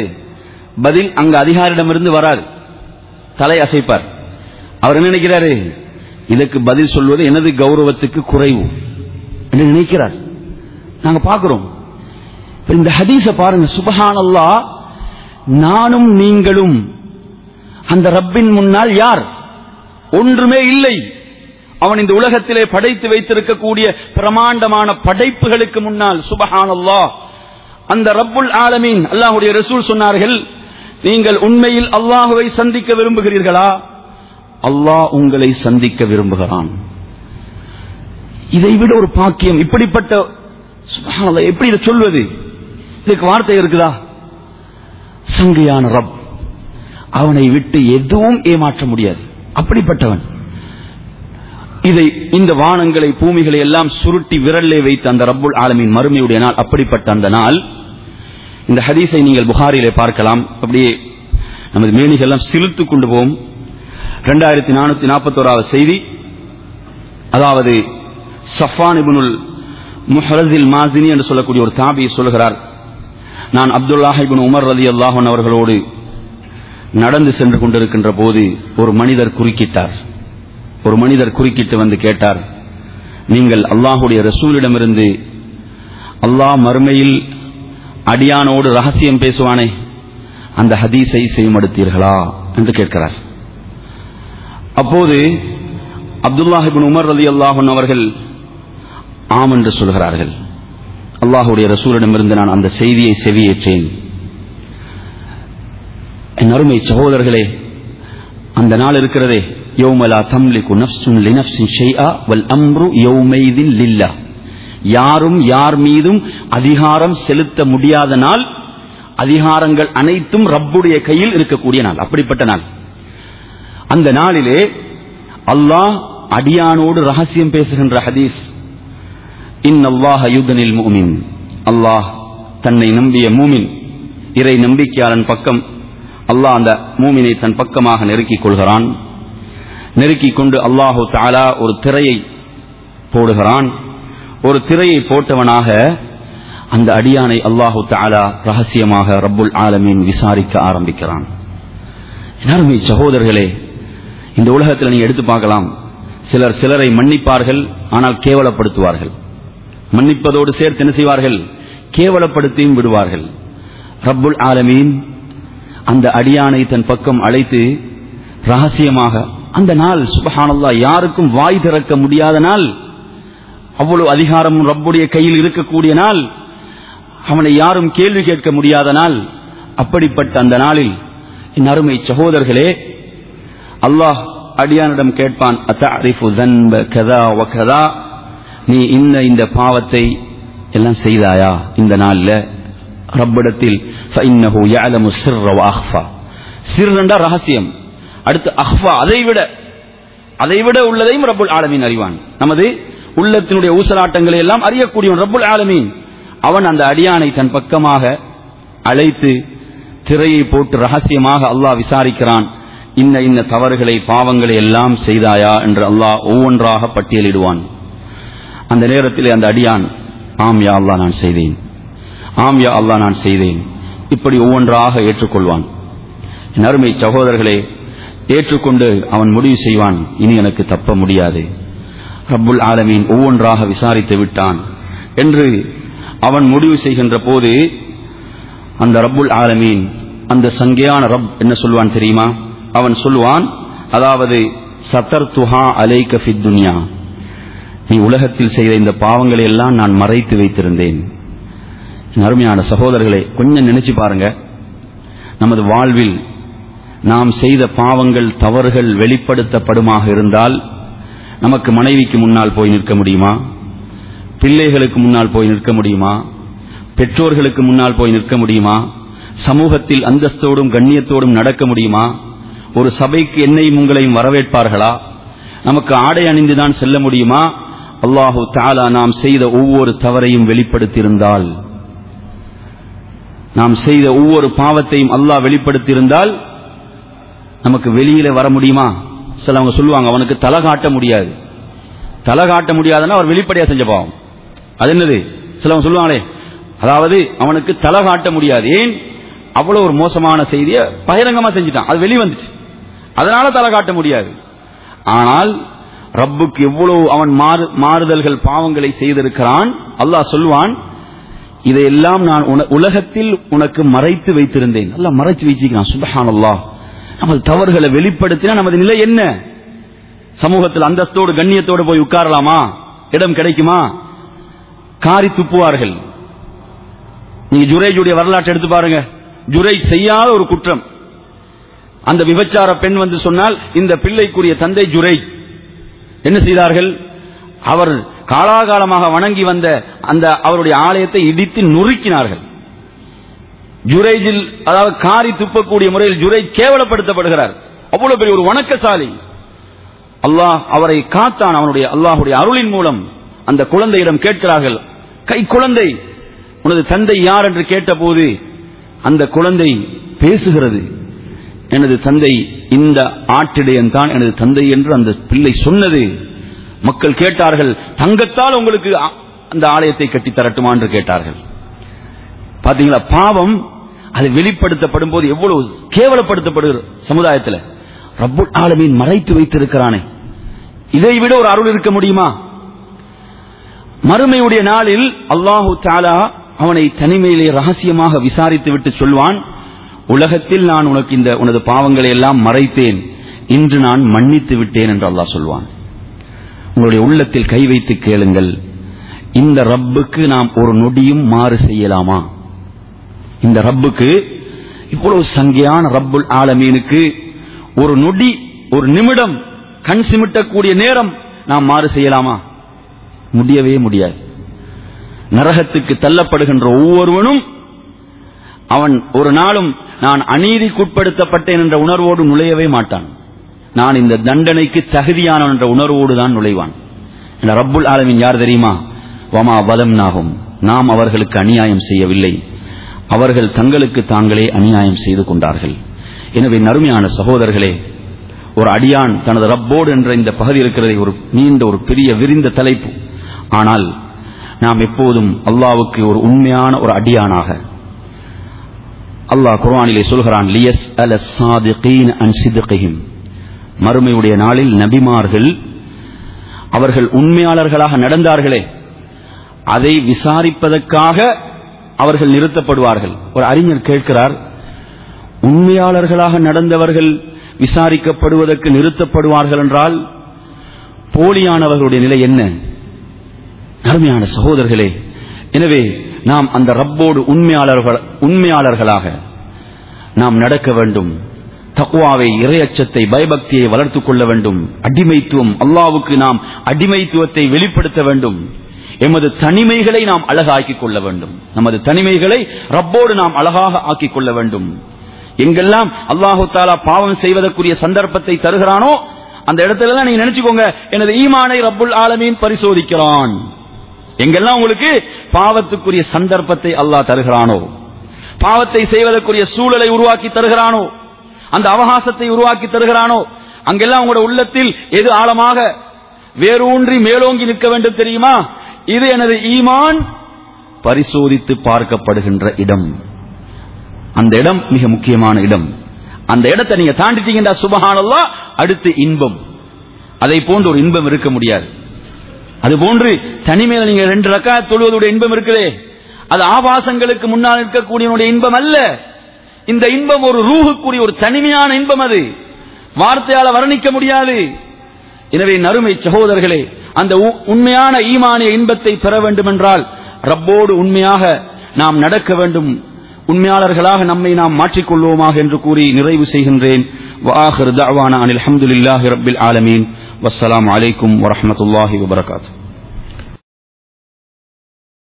பதில் அங்க அதிகாரிடமிருந்து வராது தலை அசைப்பார் அவர் என்ன நினைக்கிறாரு இதற்கு பதில் சொல்வது எனது கௌரவத்துக்கு குறைவு என்று நினைக்கிறார் நாங்க பார்க்கிறோம் இப்ப இந்த ஹதீஸ பாருங்க சுபஹானல்லா நானும் நீங்களும் அந்த ரப்பின் முன்னால் யார் ஒன்றுமே இல்லை அவன் இந்த உலகத்திலே படைத்து வைத்திருக்கக்கூடிய பிரமாண்டமான படைப்புகளுக்கு முன்னால் சுபஹானல்லா அந்த ரப்புல் ஆலமீன் அல்லாஹ்வுடைய ரசூல் சொன்னார்கள் நீங்கள் உண்மையில் அல்லாஹுவை சந்திக்க விரும்புகிறீர்களா அல்லாஹ் உங்களை சந்திக்க விரும்புகிறான் இதை விட ஒரு பாக்கியம் இப்படிப்பட்ட சுப்ஹானல்லாஹ், எப்படி இதை சொல்வது இதுக்கு வார்த்தை இருக்குதா சங்கையான ரப் அவனை விட்டு எதுவும் ஏமாற்ற முடியாது அப்படிப்பட்டவன் இதை இந்த வானங்களை பூமிகளை எல்லாம் சுருட்டி விரல்லே வைத்த அந்த ரப்புல் ஆலமின் மறுமையுடைய நாள் அப்படிப்பட்ட அந்த நாள் இந்த ஹதீஸை நீங்கள் புகாரிலே பார்க்கலாம் அப்படியே நமது மேனிகள் எல்லாம் சிலுத்து கொண்டு போகும் ரெண்டாயிரத்தி நானூத்தி நாற்பத்தோராவது செய்தி அதாவது சஃபான் இப்னுல் முஹரசில் மாசினி என்று சொல்லக்கூடிய ஒரு தாபி சொல்கிறார் நான் அப்துல்லாஹ் இப்னு உமர் ரதி அல்லாஹன் அவர்களோடு நடந்து சென்று கொண்டிருக்கின்ற போது ஒரு மனிதர் குறுக்கிட்டார் ஒரு மனிதர் குறுக்கிட்டு வந்து கேட்டார் நீங்கள் அல்லாஹுடைய ரசூலிடமிருந்து அல்லாஹ் மறுமையில் அடியானோடு ரகசியம் பேசுவானே அந்த ஹதீஸை செய்மடுத்தீர்களா என்று கேட்கிறார் அப்போது அப்துல்லாஹிபின் உமர் ரதி அல்லாஹன் அவர்கள் ஆம் என்று சொல்கிறார்கள் அல்லாஹுடைய ரசூலிடமிருந்து நான் அந்த செய்தியை செவியேற்றேன் என் அருமை சகோதரர்களே அந்த நாள் இருக்கிறதே யௌமலா தம்லிகு நஃப்சுன் லினஃப்சின் ஷைஆ வல் அம்ரு யௌமைதின் லில்லா யாரும் யார் மீதும் அதிகாரம் செலுத்த முடியாத நாள் அதிகாரங்கள் அனைத்தும் ரப்புடைய கையில் இருக்கக்கூடிய நாள் அப்படிப்பட்ட நாள் அந்த நாளிலே அல்லாஹ் அடியானோடு ரகசியம் பேசுகின்ற ஹதீஸ் இன்னல்லாஹ யுகனில் மூமின் அல்லாஹ் தன்னை நம்பிய மூமின் இறை நம்பிக்கையாளன் பக்கம் அல்லாஹ் அந்த மூமினை தன் பக்கமாக நெருக்கிக் கொள்கிறான் நெருக்கிக் கொண்டு அல்லாஹு தாலா ஒரு திரையை போடுகிறான் ஒரு திரையை போட்டவனாக அந்த அடியானை அல்லாஹு தாலா ரகசியமாக ரப்புல் ஆலமீன் விசாரிக்க ஆரம்பிக்கிறான் எல்லாருமே சகோதரர்களே இந்த உலகத்தில் நீங்க எடுத்து பார்க்கலாம் சிலர் சிலரை மன்னிப்பார்கள் ஆனால் கேவலப்படுத்துவார்கள் மன்னிப்பதோடு சேர்த்து என்ன செய்வார்கள் கேவலப்படுத்தியும் விடுவார்கள் ரப்புல் ஆலமீன் அந்த அடியானை தன் பக்கம் அழைத்து ரகசியமாக அந்த நாள் சுபஹானல்லா யாருக்கும் வாய் திறக்க முடியாத நாள் அவ்வளவு அதிகாரமும் ரப்புடைய கையில் இருக்கக்கூடிய நாள் அவனை யாரும் கேள்வி கேட்க முடியாத நாள் அப்படிப்பட்ட அந்த நாளில் என் அருமை சகோதரர்களே அல்லாஹ் அடியானிடம் கேட்பான் அத்தரிஃபு தன்ப கதா வ கதா நீ இந்த இந்த பாவத்தை எல்லாம் செய்தாயா இந்த நாள்ல ரப்பிடத்தில் ஃபஇன்னஹு يعلم السر واخفى சிர் என்றா ரகசியம் அடுத்து அஹ்ஃபா அதை விட அதை விட உள்ளதையும் ரப்புல் ஆலமீன் அறிவான் நமது உள்ளத்தினுடைய ஊசலாட்டங்களை எல்லாம் அறியக்கூடியவன் ரப்புல் ஆலமீன் அவன் அந்த அடியானை தன் பக்கமாக அழைத்து திரையை போட்டு ரகசியமாக அல்லாஹ் விசாரிக்கிறான் இன்ன இன்ன தவறுகளை பாவங்களை எல்லாம் செய்தாயா என்று அல்லாஹ் ஒவ்வொன்றாக பட்டியலிடுவான் அந்த நேரத்தில் அந்த அடியான் ஆம் யா அல்லாஹ் நான் செய்தேன் ஆம் யா அல்லாஹ் நான் செய்தேன் இப்படி ஒவ்வொன்றாக ஏற்றுக்கொள்வான் என் அருமை சகோதரர்களே ஏற்றுக்கொண்டு அவன் முடிவு செய்வான் இனி எனக்கு தப்ப முடியாது ரப்புல் ஆலமீன் ஒவ்வொன்றாக விசாரித்து விட்டான் என்று அவன் முடிவு செய்கின்ற போது அந்த ரப்புல் ஆலமீன் அந்த சங்கையான ரப் என்ன சொல்வான் தெரியுமா அவன் சொல்வான் அதாவது சத்தர் துஹா அலைக்க ஃபித் துன்யா நீ உலகத்தில் செய்த இந்த பாவங்களை எல்லாம் நான் மறைத்து வைத்திருந்தேன் என் அருமையான சகோதரர்களே கொஞ்சம் நினைச்சு பாருங்க நமது வாழ்வில் நாம் செய்த பாவங்கள் தவறுகள் வெளிப்படுத்தப்படுமாக இருந்தால் நமக்கு மனைவிக்கு முன்னால் போய் நிற்க முடியுமா பிள்ளைகளுக்கு முன்னால் போய் நிற்க முடியுமா பெற்றோர்களுக்கு முன்னால் போய் நிற்க முடியுமா சமூகத்தில் அந்தஸ்தோடும் கண்ணியத்தோடும் நடக்க முடியுமா ஒரு சபைக்கு என்னையும் உங்களையும் வரவேற்பார்களா நமக்கு ஆடை அணிந்துதான் செல்ல முடியுமா அல்லாஹு தாலா நாம் செய்த ஒவ்வொரு தவறையும் வெளிப்படுத்தியிருந்தால் நாம் செய்த ஒவ்வொரு பாவத்தையும் அல்லாஹ் வெளிப்படுத்தியிருந்தால் நமக்கு வெளியில வர முடியுமா சிலவங்க சொல்லுவாங்க அவனுக்கு தலை காட்ட முடியாது தலை காட்ட முடியாதுன்னா அவர் வெளிப்படையா செஞ்ச பாவம் அது என்னது சிலவங்க சொல்லுவாங்களே அதாவது அவனுக்கு தலை காட்ட முடியாது ஏன் அவ்வளவு ஒரு மோசமான செய்தியை பகிரங்கமா செஞ்சுட்டான் அது வெளி வந்துச்சு அதனால தலை காட்ட முடியாது ஆனால் ரப்புக்கு எவ்வளவு அவன் மாறு மாறுதல்கள் பாவங்களை செய்திருக்கிறான் அல்லாஹ் சொல்வான் இதையெல்லாம் நான் உன- உலகத்தில் உனக்கு மறைத்து வைத்திருந்தேன் அல்லாஹ் மறைச்சு வச்சிருக்கான் சுபஹானல்லாஹ் நமது தவறுகளை வெளிப்படுத்தினா நமது நிலை என்ன சமூகத்தில் அந்தஸ்தோடு கண்ணியத்தோடு போய் உட்காரலாமா இடம் கிடைக்குமா காரி துப்புவார்கள் நீங்க ஜுரேஜுடைய வரலாற்றை எடுத்து பாருங்க ஜுரை செய்யாத ஒரு குற்றம் அந்த விபச்சார பெண் வந்து சொன்னால் இந்த பிள்ளைக்குரிய தந்தை ஜுரை என்ன செய்தார்கள் அவர் காலாகாலமாக வணங்கி வந்த அந்த அவருடைய ஆலயத்தை இடித்து நொறுக்கினார்கள் ஜுரைஜில் அதாவது காரி துப்பக்கூடிய முறையில் ஜுரை கேவலப்படுத்தப்படுகிறார் அவ்வளவு பெரிய ஒரு வணக்கசாலி அல்லாஹ் அவரை காத்தான் அவனுடைய அல்லாஹுடைய அருளின் மூலம் அந்த குழந்தையிடம் கேட்கிறார்கள் கை குழந்தை உனது தந்தை யார் என்று கேட்டபோது அந்த குழந்தை பேசுகிறது எனது தந்தை இந்த ஆட்டிடையன் தான் எனது தந்தை என்று அந்த பிள்ளை சொன்னது மக்கள் கேட்டார்கள் தங்கத்தால் உங்களுக்கு ஆ- அந்த ஆலயத்தை கட்டி தரட்டுமா என்று கேட்டார்கள் பாத்தீங்களா பாவம் அது வெளிப்படுத்தப்படும் போது எவ்வளவு கேவலப்படுத்தப்படுகிற சமுதாயத்தில் ரப்புல் ஆலமீன் மறைத்து வைத்திருக்கிறானே இதை விட ஒரு அருள் இருக்க முடியுமா மறுமையுடைய நாளில் அல்லாஹு தாலா அவனை தனிமையிலே ரகசியமாக விசாரித்து விட்டு சொல்வான் உலகத்தில் நான் உனக்கு இந்த உனது பாவங்களை எல்லாம் மறைத்தேன் இன்று நான் மன்னித்து விட்டேன் என்று அல்லாஹ் சொல்வான் உங்களுடைய உள்ளத்தில் கை வைத்து கேளுங்கள் இந்த ரப்புக்கு நாம் ஒரு நொடியும் மாறு செய்யலாமா இந்த ரப்புக்கு இவ்வளவு சங்கையான ரப்புல் ஆலமீனுக்கு ஒரு நொடி ஒரு நிமிடம் கண் சிமிட்டக்கூடிய நேரம் நாம் மாறு செய்யலாமா முடியவே முடியாது நரகத்துக்கு தள்ளப்படுகின்ற ஒவ்வொருவனும் அவன் ஒரு நாளும் நான் அநீதிக்குட்படுத்தப்பட்டேன் என்ற உணர்வோடு நுழையவே மாட்டான் நான் இந்த தண்டனைக்கு தகுதியானவன் என்ற உணர்வோடு தான் நுழைவான் இந்த ரப்புல் ஆலமின் யார் தெரியுமா வமா பலம் நாகும் நாம் அவர்களுக்கு அநியாயம் செய்யவில்லை அவர்கள் தங்களுக்கு தாங்களே அநியாயம் செய்து கொண்டார்கள் எனவே நறுமையான சகோதரர்களே ஒரு அடியான் தனது ரப்போடு என்ற இந்த பகுதி இருக்கிறதை ஒரு நீண்ட ஒரு பெரிய விரிந்த தலைப்பு ஆனால் நாம் எப்போதும் அல்லாவுக்கு ஒரு உண்மையான ஒரு அடியானாக அல்லாஹ் குர்ஆனிலே சொல்கிறான் லியஸ் அல சாதிகீன் அன் சிதகிஹிம் மறுமையுடைய நாளில் நபிமார்கள் அவர்கள் உண்மையாளர்களாக நடந்தார்களே அதை விசாரிப்பதற்காக அவர்கள் நிறுத்தப்படுவார்கள் ஒரு அறிஞர் கேட்கிறார் உண்மையாளர்களாக நடந்தவர்கள் விசாரிக்கப்படுவதற்கு நிறுத்தப்படுவார்கள் என்றால் போலியானவர்களுடைய நிலை என்ன அருமையான சகோதரர்களே எனவே நாம் அந்த ரப்போடு உண்மையாளர்கள் உண்மையாளர்களாக நாம் நடக்க வேண்டும் தக்குவாவை இறையச்சத்தை பயபக்தியை வளர்த்துக் கொள்ள வேண்டும் அடிமைத்துவம் அல்லாவுக்கு நாம் அடிமைத்துவத்தை வெளிப்படுத்த வேண்டும் எமது தனிமைகளை நாம் அழகாக்கிக் கொள்ள வேண்டும் நமது தனிமைகளை ரப்போடு நாம் அழகாக ஆக்கிக் கொள்ள வேண்டும் எங்கெல்லாம் அல்லாஹு தாலா பாவம் செய்வதற்குரிய சந்தர்ப்பத்தை தருகிறானோ அந்த இடத்துல தான் நீங்க நினைச்சுக்கோங்க எனது ஈமானை ரப்புல் ஆலமீன் பரிசோதிக்கிறான் எங்கெல்லாம் உங்களுக்கு பாவத்துக்குரிய சந்தர்ப்பத்தை அல்லாஹ் தருகிறானோ பாவத்தை செய்வதற்குரிய சூழலை உருவாக்கி தருகிறானோ அந்த அவகாசத்தை உருவாக்கி தருகிறானோ அங்கெல்லாம் உங்களோட உள்ளத்தில் எது ஆழமாக வேரூன்றி மேலோங்கி நிற்க வேண்டும் தெரியுமா இது எனது ஈமான் பரிசோதித்து பார்க்கப்படுகின்ற இடம் அந்த இடம் மிக முக்கியமான இடம் அந்த இடத்தை நீங்க தாண்டிட்டீங்கன்னா சுபஹானல்லா அடுத்து இன்பம் அதை போன்று ஒரு இன்பம் இருக்க முடியாது அது போன்று தனிமையில் நீங்க ரெண்டு ரக்கா தொழுவதுடைய இன்பம் இருக்குதே அது ஆபாசங்களுக்கு முன்னால் இருக்கக்கூடிய இன்பம் அல்ல இந்த இன்பம் ஒரு ரூஹுக்குரிய ஒரு தனிமையான இன்பம் அது வார்த்தையால வர்ணிக்க முடியாது எனவே நறுமை சகோதரர்களே அந்த உ- உண்மையான ஈமானிய இன்பத்தை பெற வேண்டும் என்றால் ரப்போடு உண்மையாக நாம் நடக்க வேண்டும் உண்மையாளர்களாக நம்மை நாம் மாற்றிக்கொள்வோமாக என்று கூறி நிறைவு செய்கின்றேன் வாஹிர் தஅவானா அனில் ஹம்துலில்லாஹி ரப்பில் ஆலமீன் வஸ்ஸலாமு அலைக்கும் வரஹ்மத்துல்லாஹி வபரகாத்துஹு